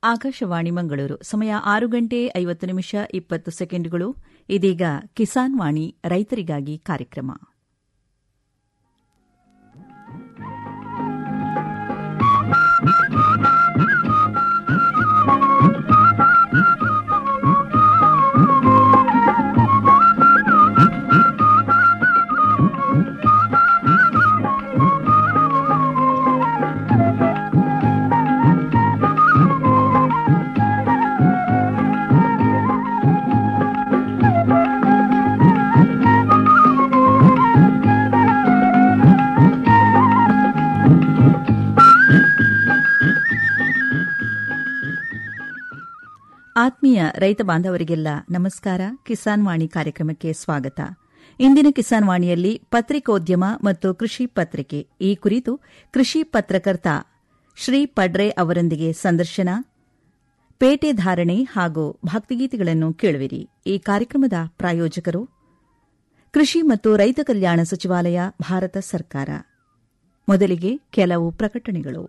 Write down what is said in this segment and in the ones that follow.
ಆಕಾಶವಾಣಿ ಮಂಗಳೂರು ಸಮಯ ಆರು ಗಂಟೆ ಐವತ್ತು ನಿಮಿಷ ಇಪ್ಪತ್ತು ಸೆಕೆಂಡ್ಗಳು ಇದೀಗ ಕಿಸಾನ್ ವಾಣಿ ರೈತರಿಗಾಗಿ ಕಾರ್ಯಕ್ರಮ ಆತ್ಮೀಯ ರೈತ ಬಾಂಧವರಿಗೆಲ್ಲ ನಮಸ್ಕಾರ ಕಿಸಾನ್ ವಾಣಿ ಕಾರ್ಯಕ್ರಮಕ್ಕೆ ಸ್ವಾಗತ ಇಂದಿನ ಕಿಸಾನ್ ವಾಣಿಯಲ್ಲಿ ಪತ್ರಿಕೋದ್ಯಮ ಮತ್ತು ಕೃಷಿ ಪತ್ರಿಕೆ ಈ ಕುರಿತು ಕೃಷಿ ಪತ್ರಕರ್ತ ಶ್ರೀ ಪಡ್ರೆ ಅವರೊಂದಿಗೆ ಸಂದರ್ಶನ ಪೇಟೆ ಧಾರಣೆ ಹಾಗೂ ಭಕ್ತಿಗೀತೆಗಳನ್ನು ಕೇಳುವಿರಿ ಈ ಕಾರ್ಯಕ್ರಮದ ಪ್ರಾಯೋಜಕರು ಕೃಷಿ ಮತ್ತು ರೈತ ಕಲ್ಯಾಣ ಸಚಿವಾಲಯ ಭಾರತ ಸರ್ಕಾರ ಮೊದಲಿಗೆ ಕೆಲವು ಪ್ರಕಟಣೆಗಳು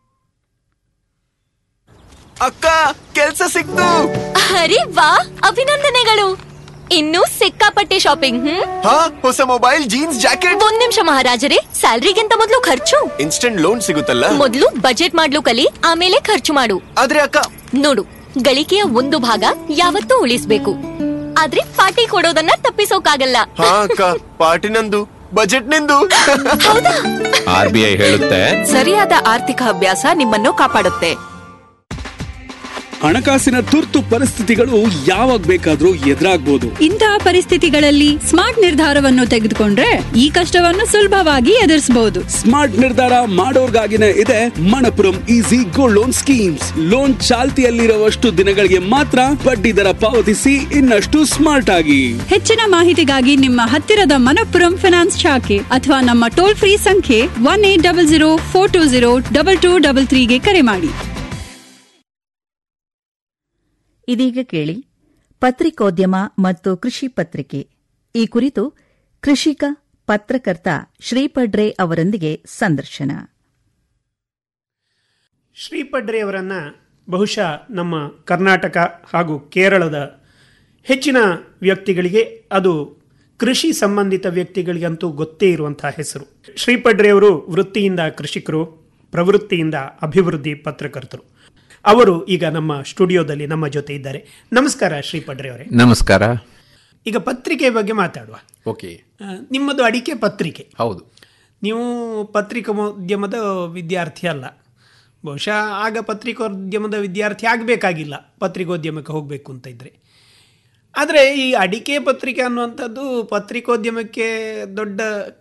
ಅಕ್ಕ ಕೆಲ್ಸ ಸಿಕ್ತು ಅರೆ ವಾ ಅಭಿನಂದನೆಗಳು ಇನ್ನೂ ಸಿಕ್ಕಾಪಟ್ಟೆ ಶಾಪಿಂಗ್ ಹ್ಮ್ ಹಾ ಹೊಸ ಮೊಬೈಲ್ ಜೀನ್ಸ್ ಜಾಕೆಟ್ ಒಂದ್ ನಿಮಿಷ ಮಹಾರಾಜರೇ ಸ್ಯಾಲ್ರಿಗಿಂತ ಮೊದಲು ಖರ್ಚು ಇನ್ಸ್ಟೆಂಟ್ ಲೋನ್ ಸಿಗುತ್ತಲ್ಲ ಮೊದಲು ಬಜೆಟ್ ಮಾಡ್ಲು ಕಲಿ ಆಮೇಲೆ ಖರ್ಚು ಮಾಡು ಆದ್ರೆ ಅಕ್ಕ ನೋಡು ಗಳಿಕೆಯ ಒಂದು ಭಾಗ ಯಾವತ್ತೂ ಉಳಿಸ್ಬೇಕು ಆದ್ರೆ ಪಾರ್ಟಿ ಕೊಡೋದನ್ನ ತಪ್ಪಿಸೋಕಾಗಲ್ಲ ಹಾ ಅಕ್ಕ ಪಾರ್ಟಿ ನಂದು ಬಜೆಟ್ ನಿಂದು ಹೌದಾ ಆರ್ ಬಿ ಐ ಹೇಳುತ್ತೆ ಸರಿಯಾದ ಆರ್ಥಿಕ ಅಭ್ಯಾಸ ನಿಮ್ಮನ್ನು ಕಾಪಾಡುತ್ತೆ ಹಣಕಾಸಿನ ತುರ್ತು ಪರಿಸ್ಥಿತಿಗಳು ಯಾವಾಗ ಬೇಕಾದ್ರೂ ಎದುರಾಗ್ಬೋದು ಇಂತಹ ಪರಿಸ್ಥಿತಿಗಳಲ್ಲಿ ಸ್ಮಾರ್ಟ್ ನಿರ್ಧಾರವನ್ನು ತೆಗೆದುಕೊಂಡ್ರೆ ಈ ಕಷ್ಟವನ್ನು ಸುಲಭವಾಗಿ ಎದುರಿಸಬಹುದು ಸ್ಮಾರ್ಟ್ ನಿರ್ಧಾರ ಮಾಡೋರ್ಗಾಗಿನೇ ಇದೆ Manappuram easy gold loan schemes loan ಚಾಲ್ತಿಯಲ್ಲಿರುವಷ್ಟು ದಿನಗಳಿಗೆ ಮಾತ್ರ ಬಡ್ಡಿ ದರ ಪಾವತಿಸಿ ಇನ್ನಷ್ಟು ಸ್ಮಾರ್ಟ್ ಆಗಿ ಹೆಚ್ಚಿನ ಮಾಹಿತಿಗಾಗಿ ನಿಮ್ಮ ಹತ್ತಿರದ ಮನಪ್ಪುರಂ ಫಿನಾನ್ಸ್ ಶಾಖೆ ಅಥವಾ ನಮ್ಮ ಟೋಲ್ ಫ್ರೀ ಸಂಖ್ಯೆ one eight double zero four two zero double two double ತ್ರೀಗೆ ಕರೆ ಮಾಡಿ ಇದೀಗ ಕೇಳಿ ಪತ್ರಿಕೋದ್ಯಮ ಮತ್ತು ಕೃಷಿ ಪತ್ರಿಕೆ ಈ ಕುರಿತು ಕೃಷಿಕ ಪತ್ರಕರ್ತ ಶ್ರೀಪಡ್ರೆ ಅವರೊಂದಿಗೆ ಸಂದರ್ಶನ ಶ್ರೀಪಡ್ರೆಯವರನ್ನು ಬಹುಶಃ ನಮ್ಮ ಕರ್ನಾಟಕ ಹಾಗೂ ಕೇರಳದ ಹೆಚ್ಚಿನ ವ್ಯಕ್ತಿಗಳಿಗೆ ಅದು ಕೃಷಿ ಸಂಬಂಧಿತ ವ್ಯಕ್ತಿಗಳಿಗಂತೂ ಗೊತ್ತೇ ಇರುವಂತಹ ಹೆಸರು ಶ್ರೀಪಡ್ರೆಯವರು ವೃತ್ತಿಯಿಂದ ಕೃಷಿಕರು ಪ್ರವೃತ್ತಿಯಿಂದ ಅಭಿವೃದ್ಧಿ ಪತ್ರಕರ್ತರು ಅವರು ಈಗ ನಮ್ಮ ಸ್ಟುಡಿಯೋದಲ್ಲಿ ನಮ್ಮ ಜೊತೆ ಇದ್ದಾರೆ ನಮಸ್ಕಾರ ಶ್ರೀಪಡ್ರೆ ಅವರೇ ನಮಸ್ಕಾರ ಈಗ ಪತ್ರಿಕೆ ಬಗ್ಗೆ ಮಾತಾಡುವ ಓಕೆ ಆ, ನಿಮ್ಮದು ಅಡಿಕೆ ಪತ್ರಿಕೆ ಹೌದು ನೀವು ಪತ್ರಿಕೋದ್ಯಮದ ವಿದ್ಯಾರ್ಥಿ ಅಲ್ಲ ಬಹುಶಃ ಆಗ ಪತ್ರಿಕೋದ್ಯಮದ ವಿದ್ಯಾರ್ಥಿ ಆಗಬೇಕಾಗಿಲ್ಲ ಪತ್ರಿಕೋದ್ಯಮಕ್ಕೆ ಹೋಗಬೇಕು ಅಂತ ಇದ್ದರೆ ಆದರೆ ಈ ಅಡಿಕೆ ಪತ್ರಿಕೆ ಅನ್ನುವಂಥದ್ದು ಪತ್ರಿಕೋದ್ಯಮಕ್ಕೆ ದೊಡ್ಡ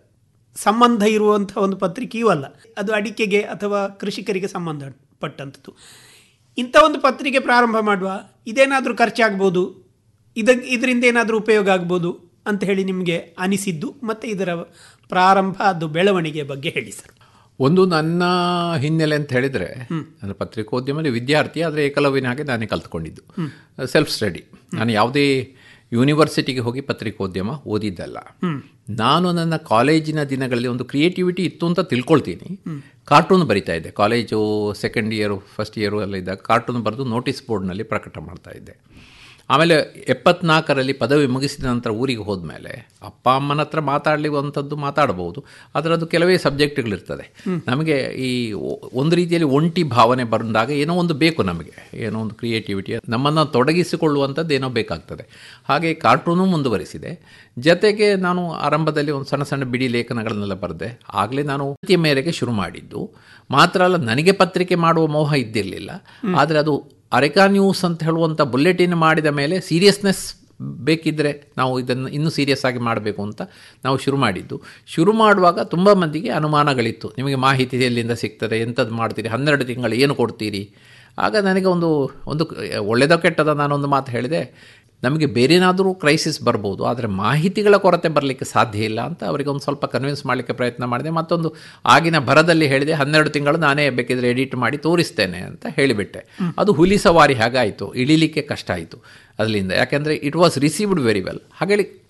ಸಂಬಂಧ ಇರುವಂಥ ಒಂದು ಪತ್ರಿಕೆಯೂ ಅಲ್ಲ ಅದು ಅಡಿಕೆಗೆ ಅಥವಾ ಕೃಷಿಕರಿಗೆ ಸಂಬಂಧಪಟ್ಟಂಥದ್ದು ಇಂಥ ಒಂದು ಪತ್ರಿಕೆ ಪ್ರಾರಂಭ ಮಾಡುವ ಇದೇನಾದರೂ ಖರ್ಚಾಗ್ಬೋದು ಇದ ಇದರಿಂದ ಏನಾದರೂ ಉಪಯೋಗ ಆಗ್ಬೋದು ಅಂತ ಹೇಳಿ ನಿಮಗೆ ಅನಿಸಿದ್ದು ಮತ್ತು ಇದರ ಪ್ರಾರಂಭ ಅದು ಬೆಳವಣಿಗೆ ಬಗ್ಗೆ ಹೇಳಿ ಸರ್ ಒಂದು ನನ್ನ ಹಿನ್ನೆಲೆ ಅಂತ ಹೇಳಿದರೆ ನನ್ನ ಪತ್ರಿಕೋದ್ಯಮದಲ್ಲಿ ವಿದ್ಯಾರ್ಥಿ ಆದರೆ ಏಕಲವ್ಯನ ಹಾಗೆ ನಾನೇ ಕಲ್ತ್ಕೊಂಡಿದ್ದು ಸೆಲ್ಫ್ ಸ್ಟಡಿ ನಾನು ಯಾವುದೇ ಯೂನಿವರ್ಸಿಟಿಗೆ ಹೋಗಿ ಪತ್ರಿಕೋದ್ಯಮ ಓದಿದ್ದಲ್ಲ ನಾನು ನನ್ನ ಕಾಲೇಜಿನ ದಿನಗಳಲ್ಲಿ ಒಂದು ಕ್ರಿಯೇಟಿವಿಟಿ ಇತ್ತು ಅಂತ ತಿಳ್ಕೊಳ್ತೀನಿ ಕಾರ್ಟೂನ್ ಬರಿತಾ ಇದ್ದೆ college second year first year ಎಲ್ಲ ಇದ್ದಾಗ ಕಾರ್ಟೂನ್ ಬರೆದು ನೋಟಿಸ್ ಬೋರ್ಡ್ನಲ್ಲಿ ಪ್ರಕಟ ಮಾಡ್ತಾ ಇದ್ದೆ ಆಮೇಲೆ ಎಪ್ಪತ್ನಾಲ್ಕರಲ್ಲಿ ಪದವಿ ಮುಗಿಸಿದ ನಂತರ ಊರಿಗೆ ಹೋದ್ಮೇಲೆ ಅಪ್ಪ ಅಮ್ಮನ ಹತ್ರ ಮಾತಾಡಲಿವಂಥದ್ದು ಮಾತಾಡಬಹುದು ಆದರೆ ಅದು ಕೆಲವೇ ಸಬ್ಜೆಕ್ಟ್ಗಳಿರ್ತದೆ ನಮಗೆ ಈ ಒ- ಒಂದು ರೀತಿಯಲ್ಲಿ ಒಂಟಿ ಭಾವನೆ ಬಂದಾಗ ಏನೋ ಒಂದು ಬೇಕು ನಮಗೆ ಏನೋ ಒಂದು ಕ್ರಿಯೇಟಿವಿಟಿ ನಮ್ಮನ್ನು ತೊಡಗಿಸಿಕೊಳ್ಳುವಂಥದ್ದು ಏನೋ ಬೇಕಾಗ್ತದೆ ಹಾಗೆ ಕಾರ್ಟೂನು ಮುಂದುವರಿಸಿದೆ ಜೊತೆಗೆ ನಾನು ಆರಂಭದಲ್ಲಿ ಒಂದು ಸಣ್ಣ ಸಣ್ಣ ಬಿಡಿ ಲೇಖನಗಳನ್ನೆಲ್ಲ ಬರೆದೆ ಆಗಲೇ ನಾನು ವೃತ್ತಿಯ ಮೇರೆಗೆ ಶುರು ಮಾಡಿದ್ದು ಮಾತ್ರ ಅಲ್ಲ ನನಗೆ ಪತ್ರಿಕೆ ಮಾಡುವ ಮೋಹ ಇದ್ದಿರಲಿಲ್ಲ ಆದರೆ ಅದು ಅರೆಕಾ ನ್ಯೂಸ್ ಅಂತ ಹೇಳುವಂಥ ಬುಲೆಟಿನ್ ಮಾಡಿದ ಮೇಲೆ ಸೀರಿಯಸ್ನೆಸ್ ಬೇಕಿದ್ದರೆ ನಾವು ಇದನ್ನು ಇನ್ನೂ ಸೀರಿಯಸ್ ಆಗಿ ಮಾಡಬೇಕು ಅಂತ ನಾವು ಶುರು ಮಾಡಿದ್ದು ಶುರು ಮಾಡುವಾಗ ತುಂಬ ಮಂದಿಗೆ ಅನುಮಾನಗಳಿತ್ತು ನಿಮಗೆ ಮಾಹಿತಿ ಎಲ್ಲಿಂದ ಸಿಗ್ತದೆ ಎಂಥದ್ದು ಮಾಡ್ತೀರಿ ಹನ್ನೆರಡು ತಿಂಗಳು ಏನು ಕೊಡ್ತೀರಿ ಆಗ ನನಗೆ ಒಂದು ಒಂದು ಒಳ್ಳೆಯದೋ ಕೆಟ್ಟದ ನಾನೊಂದು ಮಾತು ಹೇಳಿದೆ ನಮಗೆ ಬೇರೇನಾದರೂ ಕ್ರೈಸಿಸ್ ಬರ್ಬೋದು ಆದರೆ ಮಾಹಿತಿಗಳ ಕೊರತೆ ಬರಲಿಕ್ಕೆ ಸಾಧ್ಯ ಇಲ್ಲ ಅಂತ ಅವರಿಗೆ ಒಂದು ಸ್ವಲ್ಪ ಕನ್ವಿನ್ಸ್ ಮಾಡಲಿಕ್ಕೆ ಪ್ರಯತ್ನ ಮಾಡಿದೆ ಮತ್ತೊಂದು ಆಗಿನ ಭರದಲ್ಲಿ ಹೇಳಿದೆ ಹನ್ನೆರಡು ತಿಂಗಳು ನಾನೇ ಬೇಕಿದ್ರೆ ಎಡಿಟ್ ಮಾಡಿ ತೋರಿಸ್ತೇನೆ ಅಂತ ಹೇಳಿಬಿಟ್ಟೆ ಅದು ಹುಲಿ ಸವಾರಿ ಹಾಗಾಯಿತು ಇಳಿಲಿಕ್ಕೆ ಕಷ್ಟ ಆಯಿತು ಅದರಿಂದ ಯಾಕೆಂದರೆ it was received very well ಹಾಗೆ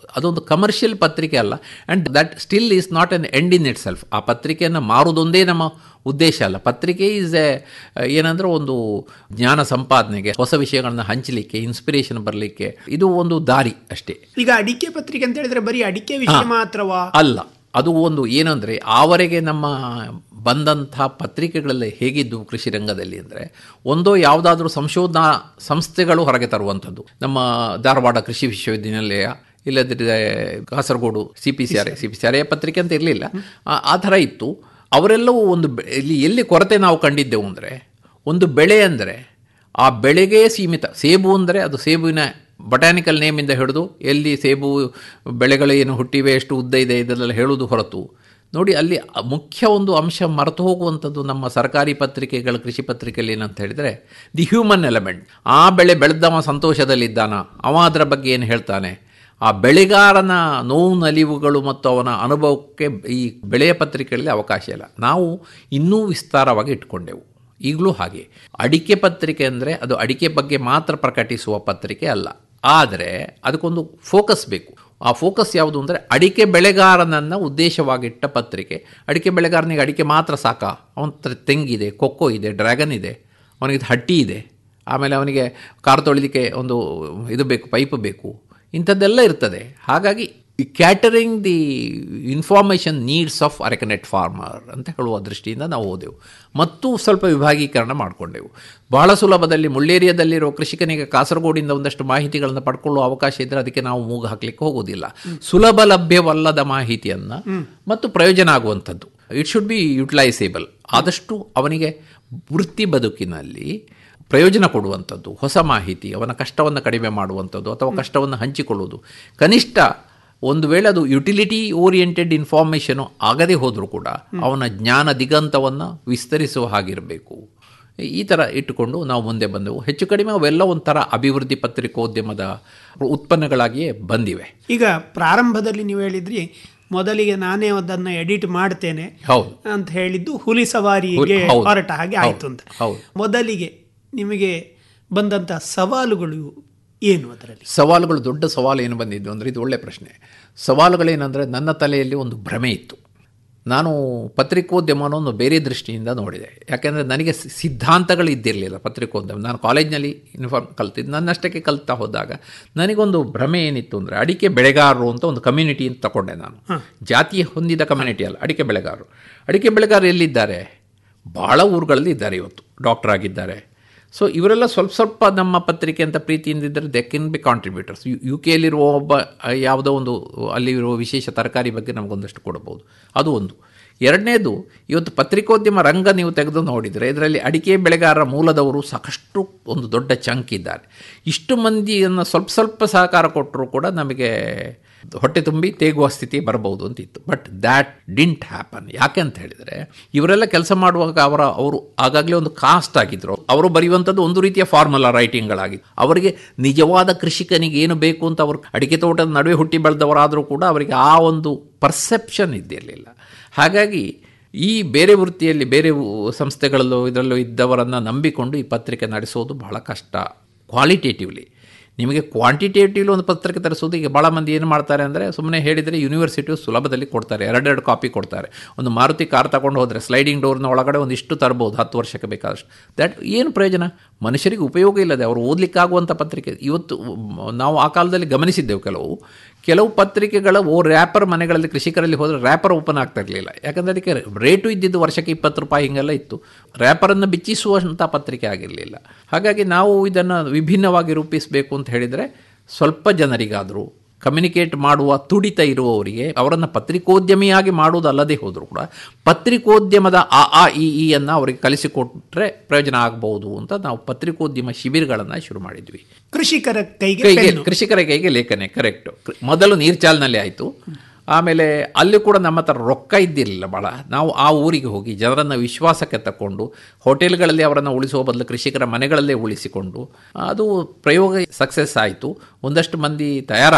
ಅದೊಂದು ಕಮರ್ಷಿಯಲ್ ಪತ್ರಿಕೆ ಅಲ್ಲ and that still is not an end in itself ಆ ಪತ್ರಿಕೆಯನ್ನು ಮಾರುವುದೊಂದೇ ನಮ್ಮ ಉದ್ದೇಶ ಅಲ್ಲ ಪತ್ರಿಕೆ ಈಸ್ ಎ ಏನಂದ್ರೆ ಒಂದು ಜ್ಞಾನ ಸಂಪಾದನೆಗೆ ಹೊಸ ವಿಷಯಗಳನ್ನ ಹಂಚಲಿಕ್ಕೆ ಇನ್ಸ್ಪಿರೇಷನ್ ಬರಲಿಕ್ಕೆ ಇದು ಒಂದು ದಾರಿ ಅಷ್ಟೇ ಈಗ ಅಡಿಕೆ ಪತ್ರಿಕೆ ಅಂತ ಹೇಳಿದ್ರೆ ಬರೀ ಅಡಿಕೆ ವಿಷಯ ಹಾ. ಮಾತ್ರವಾ ಅಲ್ಲ ಅದು ಒಂದು ಏನಂದರೆ ಆವರೆಗೆ ನಮ್ಮ ಬಂದಂಥ ಪತ್ರಿಕೆಗಳಲ್ಲಿ ಹೇಗಿದ್ದು ಕೃಷಿ ರಂಗದಲ್ಲಿ ಅಂದರೆ ಒಂದೋ ಯಾವುದಾದ್ರೂ ಸಂಶೋಧನಾ ಸಂಸ್ಥೆಗಳು ಹೊರಗೆ ತರುವಂಥದ್ದು ನಮ್ಮ ಧಾರವಾಡ ಕೃಷಿ ವಿಶ್ವವಿದ್ಯಾನಿಲಯ ಇಲ್ಲದಿದ್ದರೆ Kasaragod C P C R C P C R ಪತ್ರಿಕೆ ಅಂತ ಇರಲಿಲ್ಲ ಆ ಥರ ಇತ್ತು ಅವರೆಲ್ಲವೂ ಒಂದು ಬೆ- ಇಲ್ಲಿ ಎಲ್ಲಿ ಕೊರತೆ ನಾವು ಕಂಡಿದ್ದೆವು ಅಂದರೆ ಒಂದು ಬೆಳೆ ಅಂದರೆ ಆ ಬೆಳೆಗೆ ಸೀಮಿತ ಸೇಬು ಅಂದರೆ ಅದು ಸೇಬುವಿನ ಬಟಾನಿಕಲ್ ನೇಮಿಂದ ಹಿಡಿದು ಎಲ್ಲಿ ಸೇಬು ಬೆಳೆಗಳು ಏನು ಹುಟ್ಟಿವೆ ಎಷ್ಟು ಉದ್ದ ಇದೆ ಇದೆಲ್ಲ ಹೇಳುವುದು ಹೊರತು ನೋಡಿ ಅಲ್ಲಿ ಮುಖ್ಯ ಒಂದು ಅಂಶ ಮರೆತು ಹೋಗುವಂಥದ್ದು ನಮ್ಮ ಸರ್ಕಾರಿ ಪತ್ರಿಕೆಗಳ ಕೃಷಿ ಪತ್ರಿಕೆಯಲ್ಲಿ ಏನಂತ ಹೇಳಿದರೆ ದಿ ಹ್ಯೂಮನ್ ಎಲೆಮೆಂಟ್ ಆ ಬೆಳೆ ಬೆಳೆದವ ಸಂತೋಷದಲ್ಲಿದ್ದಾನ ಅವ ಅದರ ಬಗ್ಗೆ ಏನು ಹೇಳ್ತಾನೆ ಆ ಬೆಳೆಗಾರನ ನೋವು ನಲಿವುಗಳು ಮತ್ತು ಅವನ ಅನುಭವಕ್ಕೆ ಈ ಬೆಳೆಯ ಪತ್ರಿಕೆಗಳಲ್ಲಿ ಅವಕಾಶ ಇಲ್ಲ ನಾವು ಇನ್ನೂ ವಿಸ್ತಾರವಾಗಿ ಇಟ್ಕೊಂಡೆವು ಈಗಲೂ ಹಾಗೆ ಅಡಿಕೆ ಪತ್ರಿಕೆ ಅಂದರೆ ಅದು ಅಡಿಕೆ ಬಗ್ಗೆ ಮಾತ್ರ ಪ್ರಕಟಿಸುವ ಪತ್ರಿಕೆ ಅಲ್ಲ ಆದರೆ ಅದಕ್ಕೊಂದು ಫೋಕಸ್ ಬೇಕು ಆ ಫೋಕಸ್ ಯಾವುದು ಅಂದರೆ ಅಡಿಕೆ ಬೆಳೆಗಾರನನ್ನು ಉದ್ದೇಶವಾಗಿಟ್ಟ ಪತ್ರಿಕೆ ಅಡಿಕೆ ಬೆಳೆಗಾರನಿಗೆ ಅಡಿಕೆ ಮಾತ್ರ ಸಾಕ ಅವನ ಹತ್ರ ತೆಂಗಿದೆ ಕೊಕ್ಕೋ ಇದೆ ಡ್ರ್ಯಾಗನ್ ಇದೆ ಅವನಿಗೆ ಹಟ್ಟಿ ಇದೆ ಆಮೇಲೆ ಅವನಿಗೆ ಕಾರ್ ತೊಳಿಲಿಕ್ಕೆ ಒಂದು ಇದು ಬೇಕು ಪೈಪ್ ಬೇಕು ಇಂಥದ್ದೆಲ್ಲ ಇರ್ತದೆ ಹಾಗಾಗಿ catering the information needs of arecanut farmer ಅಂತ ಹೇಳುವ ದೃಷ್ಟಿಯಿಂದ ನಾವು ಹೋದೆವು ಮತ್ತು ಸ್ವಲ್ಪ ವಿಭಾಗೀಕರಣ ಮಾಡಿಕೊಂಡೆವು ಬಹಳ ಸುಲಭದಲ್ಲಿ ಮುಳ್ಳೇರಿಯಾದಲ್ಲಿರೋ ಕೃಷಿಕನಿಗೆ ಕಾಸರಗೋಡಿಂದ ಒಂದಷ್ಟು ಮಾಹಿತಿಗಳನ್ನು ಪಡ್ಕೊಳ್ಳುವ ಅವಕಾಶ ಇದ್ದರೆ ಅದಕ್ಕೆ ನಾವು ಮೂಗು ಹಾಕಲಿಕ್ಕೆ ಹೋಗೋದಿಲ್ಲ ಸುಲಭ ಲಭ್ಯವಲ್ಲದ ಮಾಹಿತಿಯನ್ನು ಮತ್ತು ಪ್ರಯೋಜನ ಆಗುವಂಥದ್ದು ಇಟ್ ಶುಡ್ ಬಿ ಯುಟಿಲೈಸೇಬಲ್ ಆದಷ್ಟು ಅವನಿಗೆ ವೃತ್ತಿ ಬದುಕಿನಲ್ಲಿ ಪ್ರಯೋಜನ ಕೊಡುವಂಥದ್ದು ಹೊಸ ಮಾಹಿತಿ ಅವನ ಕಷ್ಟವನ್ನು ಕಡಿಮೆ ಮಾಡುವಂಥದ್ದು ಅಥವಾ ಕಷ್ಟವನ್ನು ಹಂಚಿಕೊಳ್ಳುವುದು ಕನಿಷ್ಠ ಒಂದು ವೇಳೆ ಅದು ಯುಟಿಲಿಟಿ ಓರಿಯೆಂಟೆಡ್ ಇನ್ಫಾರ್ಮೇಷನು ಆಗದೇ ಹೋದರೂ ಕೂಡ ಅವನ ಜ್ಞಾನ ದಿಗಂತವನ್ನು ವಿಸ್ತರಿಸುವ ಹಾಗಿರಬೇಕು ಈ ಥರ ಇಟ್ಟುಕೊಂಡು ನಾವು ಮುಂದೆ ಬಂದೆವು ಹೆಚ್ಚು ಕಡಿಮೆ ಅವೆಲ್ಲ ಒಂಥರ ಅಭಿವೃದ್ಧಿ ಪತ್ರಿಕೋದ್ಯಮದ ಉತ್ಪನ್ನಗಳಾಗಿಯೇ ಬಂದಿವೆ ಈಗ ಪ್ರಾರಂಭದಲ್ಲಿ ನೀವು ಹೇಳಿದ್ರಿ ಮೊದಲಿಗೆ ನಾನೇ ಅದನ್ನ ಎಡಿಟ್ ಮಾಡ್ತೇನೆ ಹೌದು ಅಂತ ಹೇಳಿದ್ದು ಹುಲಿ ಸವಾರಿಗೆ ಹುಲಿ- ಹೌದು. ಹೊರಟ ಹಾಗೆ ಆಯ್ತು ಅಂತ ಹೌದು. ಮೊದಲಿಗೆ ನಿಮಗೆ ಬಂದಂತ ಸವಾಲುಗಳು ಏನು ಅದರಲ್ಲಿ ಸವಾಲುಗಳು ದೊಡ್ಡ ಸವಾಲು ಏನು ಬಂದಿದ್ದು ಅಂದರೆ ಇದು ಒಳ್ಳೆಯ ಪ್ರಶ್ನೆ ಸವಾಲುಗಳೇನೆಂದರೆ ನನ್ನ ತಲೆಯಲ್ಲಿ ಒಂದು ಭ್ರಮೆ ಇತ್ತು ನಾನು ಪತ್ರಿಕೋದ್ಯಮವನ್ನು ಒಂದು ಬೇರೆ ದೃಷ್ಟಿಯಿಂದ ನೋಡಿದೆ ಯಾಕೆಂದರೆ ನನಗೆ ಸಿ- ಸಿದ್ಧಾಂತಗಳು ಇದ್ದಿರಲಿಲ್ಲ ಪತ್ರಿಕೋದ್ಯಮ ನಾನು ಕಾಲೇಜ್ನಲ್ಲಿ ಯೂನಿಫಾರ್ಮ್ ಕಲ್ತಿದ್ದು ನನ್ನಷ್ಟಕ್ಕೆ ಕಲ್ತಾ ಹೋದಾಗ ನನಗೊಂದು ಭ್ರಮೆ ಏನಿತ್ತು ಅಂದರೆ ಅಡಿಕೆ ಬೆಳೆಗಾರರು ಅಂತ ಒಂದು ಕಮ್ಯುನಿಟಿ ಅಂತ ತಗೊಂಡೆ ನಾನು ಜಾತಿ ಹೊಂದಿದ ಕಮ್ಯುನಿಟಿ ಅಲ್ಲ ಅಡಿಕೆ ಬೆಳೆಗಾರರು ಅಡಿಕೆ ಬೆಳೆಗಾರರು ಎಲ್ಲಿದ್ದಾರೆ ಭಾಳ ಊರುಗಳಲ್ಲಿ ಇದ್ದಾರೆ ಇವತ್ತು ಡಾಕ್ಟರ್ ಆಗಿದ್ದಾರೆ ಸೊ ಇವರೆಲ್ಲ ಸ್ವಲ್ಪ ಸ್ವಲ್ಪ ನಮ್ಮ ಪತ್ರಿಕೆ ಅಂತ ಪ್ರೀತಿಯಿಂದ ಇದ್ದರೆ ದೆ ಕೆನ್ ಬಿ ಕಾಂಟ್ರಿಬ್ಯೂಟರ್ಸ್ ಯು ಯು ಕೆಯಲ್ಲಿರುವ ಒಬ್ಬ ಆ, ಯಾವುದೋ ಒಂದು ಅಲ್ಲಿರುವ ವಿಶೇಷ ತರಕಾರಿ ಬಗ್ಗೆ ನಮಗೊಂದಷ್ಟು ಕೊಡಬಹುದು ಅದು ಒಂದು ಎರಡನೇದು ಇವತ್ತು ಪತ್ರಿಕೋದ್ಯಮ ರಂಗ ನೀವು ತೆಗೆದು ನೋಡಿದರೆ ಇದರಲ್ಲಿ ಅಡಿಕೆ ಬೆಳೆಗಾರರ ಮೂಲದವರು ಸಾಕಷ್ಟು ಒಂದು ದೊಡ್ಡ ಚಂಕ್ ಇದ್ದಾರೆ ಇಷ್ಟು ಮಂದಿಯನ್ನು ಸ್ವಲ್ಪ ಸ್ವಲ್ಪ ಸಹಕಾರ ಕೊಟ್ಟರೂ ಕೂಡ ನಮಗೆ ಹೊಟ್ಟೆ ತುಂಬಿ ತೇಗುವ ಸ್ಥಿತಿ ಬರಬಹುದು ಅಂತಿತ್ತು ಬಟ್ ದ್ಯಾಟ್ ಡಿಂಟ್ ಹ್ಯಾಪನ್ ಯಾಕೆ ಅಂತ ಹೇಳಿದರೆ ಇವರೆಲ್ಲ ಕೆಲಸ ಮಾಡುವಾಗ ಅವರ ಅವರು ಆಗಾಗಲೇ ಒಂದು ಕಾಸ್ಟ್ ಆಗಿದ್ರು ಅವರು ಬರೆಯುವಂಥದ್ದು ಒಂದು ರೀತಿಯ ಫಾರ್ಮುಲಾ ರೈಟಿಂಗ್ಗಳಾಗಿತ್ತು ಅವರಿಗೆ ನಿಜವಾದ ಕೃಷಿಕನಿಗೆ ಏನು ಬೇಕು ಅಂತ ಅವರು ಅಡಿಕೆ ತೋಟದ ನಡುವೆ ಹುಟ್ಟಿ ಬೆಳೆದವರಾದರೂ ಕೂಡ ಅವರಿಗೆ ಆ ಒಂದು ಪರ್ಸೆಪ್ಷನ್ ಇದ್ದಿರಲಿಲ್ಲ ಹಾಗಾಗಿ ಈ ಬೇರೆ ವೃತ್ತಿಯಲ್ಲಿ ಬೇರೆ ಉ- ಸಂಸ್ಥೆಗಳಲ್ಲೂ ಇದರಲ್ಲೂ ಇದ್ದವರನ್ನು ನಂಬಿಕೊಂಡು ಈ ಪತ್ರಿಕೆ ನಡೆಸೋದು ಬಹಳ ಕಷ್ಟ ಕ್ವಾಲಿಟೇಟಿವ್ಲಿ ನಿಮಗೆ ಕ್ವಾಂಟಿಟೇಟಿವ್ಲಿ ಒಂದು ಪತ್ರಿಕೆ ತರಿಸೋದು ಈಗ ಭಾಳ ಮಂದಿ ಏನು ಮಾಡ್ತಾರೆ ಅಂದರೆ ಸುಮ್ಮನೆ ಹೇಳಿದರೆ ಯೂನಿವರ್ಸಿಟಿಯು ಸುಲಭದಲ್ಲಿ ಕೊಡ್ತಾರೆ ಎರಡೆರಡು ಕಾಪಿ ಕೊಡ್ತಾರೆ ಒಂದು ಮಾರುತಿ ಕಾರ್ ತಗೊಂಡು ಹೋದರೆ ಸ್ಲೈಡಿಂಗ್ ಡೋರ್ನ ಒಳಗಡೆ ಒಂದಿಷ್ಟು ತರ್ಬೋದು ಹತ್ತು ವರ್ಷಕ್ಕೆ ಬೇಕಾದಷ್ಟು ದ್ಯಾಟ್ ಏನು ಪ್ರಯೋಜನ ಮನುಷ್ಯರಿಗೆ ಉಪಯೋಗ ಇಲ್ಲದೆ ಅವರು ಓದಲಿಕ್ಕಾಗುವಂಥ ಪತ್ರಿಕೆ ಇವತ್ತು ಮ್, ನಾವು ಆ ಕಾಲದಲ್ಲಿ ಗಮನಿಸಿದ್ದೆವು ಕೆಲವು ಕೆಲವು ಪತ್ರಿಕೆಗಳ ಓ ರ್ಯಾಪರ್ ಮನೆಗಳಲ್ಲಿ ಕೃಷಿಕರಲ್ಲಿ ಹೋದರೆ ರ್ಯಾಪರ್ ಓಪನ್ ಆಗ್ತಾ ಇರಲಿಲ್ಲ ಯಾಕಂದರೆ ಅದಕ್ಕೆ ರೇಟು ಇದ್ದಿದ್ದು ವರ್ಷಕ್ಕೆ ಇಪ್ಪತ್ತು ರೂಪಾಯಿ ಹಿಂಗೆಲ್ಲ ಇತ್ತು ರ್ಯಾಪರನ್ನು ಬಿಚ್ಚಿಸುವಂಥ ಪತ್ರಿಕೆ ಆಗಿರಲಿಲ್ಲ ಹಾಗಾಗಿ ನಾವು ಇದನ್ನು ವಿಭಿನ್ನವಾಗಿ ರೂಪಿಸಬೇಕು ಅಂತ ಹೇಳಿದರೆ ಸ್ವಲ್ಪ ಜನರಿಗಾದರೂ ಕಮ್ಯುನಿಕೇಟ್ ಮಾಡುವ ತುಡಿತ ಇರುವವರಿಗೆ ಅವರನ್ನು ಪತ್ರಿಕೋದ್ಯಮಿಯಾಗಿ ಮಾಡುವುದಲ್ಲದೆ ಹೋದರೂ ಕೂಡ ಪತ್ರಿಕೋದ್ಯಮದ ಆ ಆ ಇ ಈ ಅನ್ನು ಅವರಿಗೆ ಕಲಿಸಿಕೊಟ್ರೆ ಪ್ರಯೋಜನ ಆಗಬಹುದು ಅಂತ ನಾವು ಪತ್ರಿಕೋದ್ಯಮ ಶಿಬಿರಗಳನ್ನು ಶುರು ಮಾಡಿದ್ವಿ ಕೃಷಿಕರ ಕೈಗೆ ಕೈಗೆ ಪೆನ್ನು. ಕೃಷಿಕರ ಕೈಗೆ ಲೇಖನೆ ಕರೆಕ್ಟ್ ಮೊದಲು ನೀರ್ಚಾಲ್ನಲ್ಲಿ ಆಯಿತು ಆಮೇಲೆ ಅಲ್ಲಿ ಕೂಡ ನಮ್ಮ ಹತ್ರ ರೊಕ್ಕ ಇದ್ದಿರಲಿಲ್ಲ ಭಾಳ ನಾವು ಆ ಊರಿಗೆ ಹೋಗಿ ಜನರನ್ನು ವಿಶ್ವಾಸಕ್ಕೆ ತಕ್ಕೊಂಡು ಹೋಟೆಲ್ಗಳಲ್ಲಿ ಅವರನ್ನು ಉಳಿಸುವ ಬದಲು ಕೃಷಿಕರ ಮನೆಗಳಲ್ಲೇ ಉಳಿಸಿಕೊಂಡು ಅದು ಪ್ರಯೋಗ ಸಕ್ಸಸ್ ಆಯಿತು ಒಂದಷ್ಟು ಮಂದಿ ತಯಾರಾದರು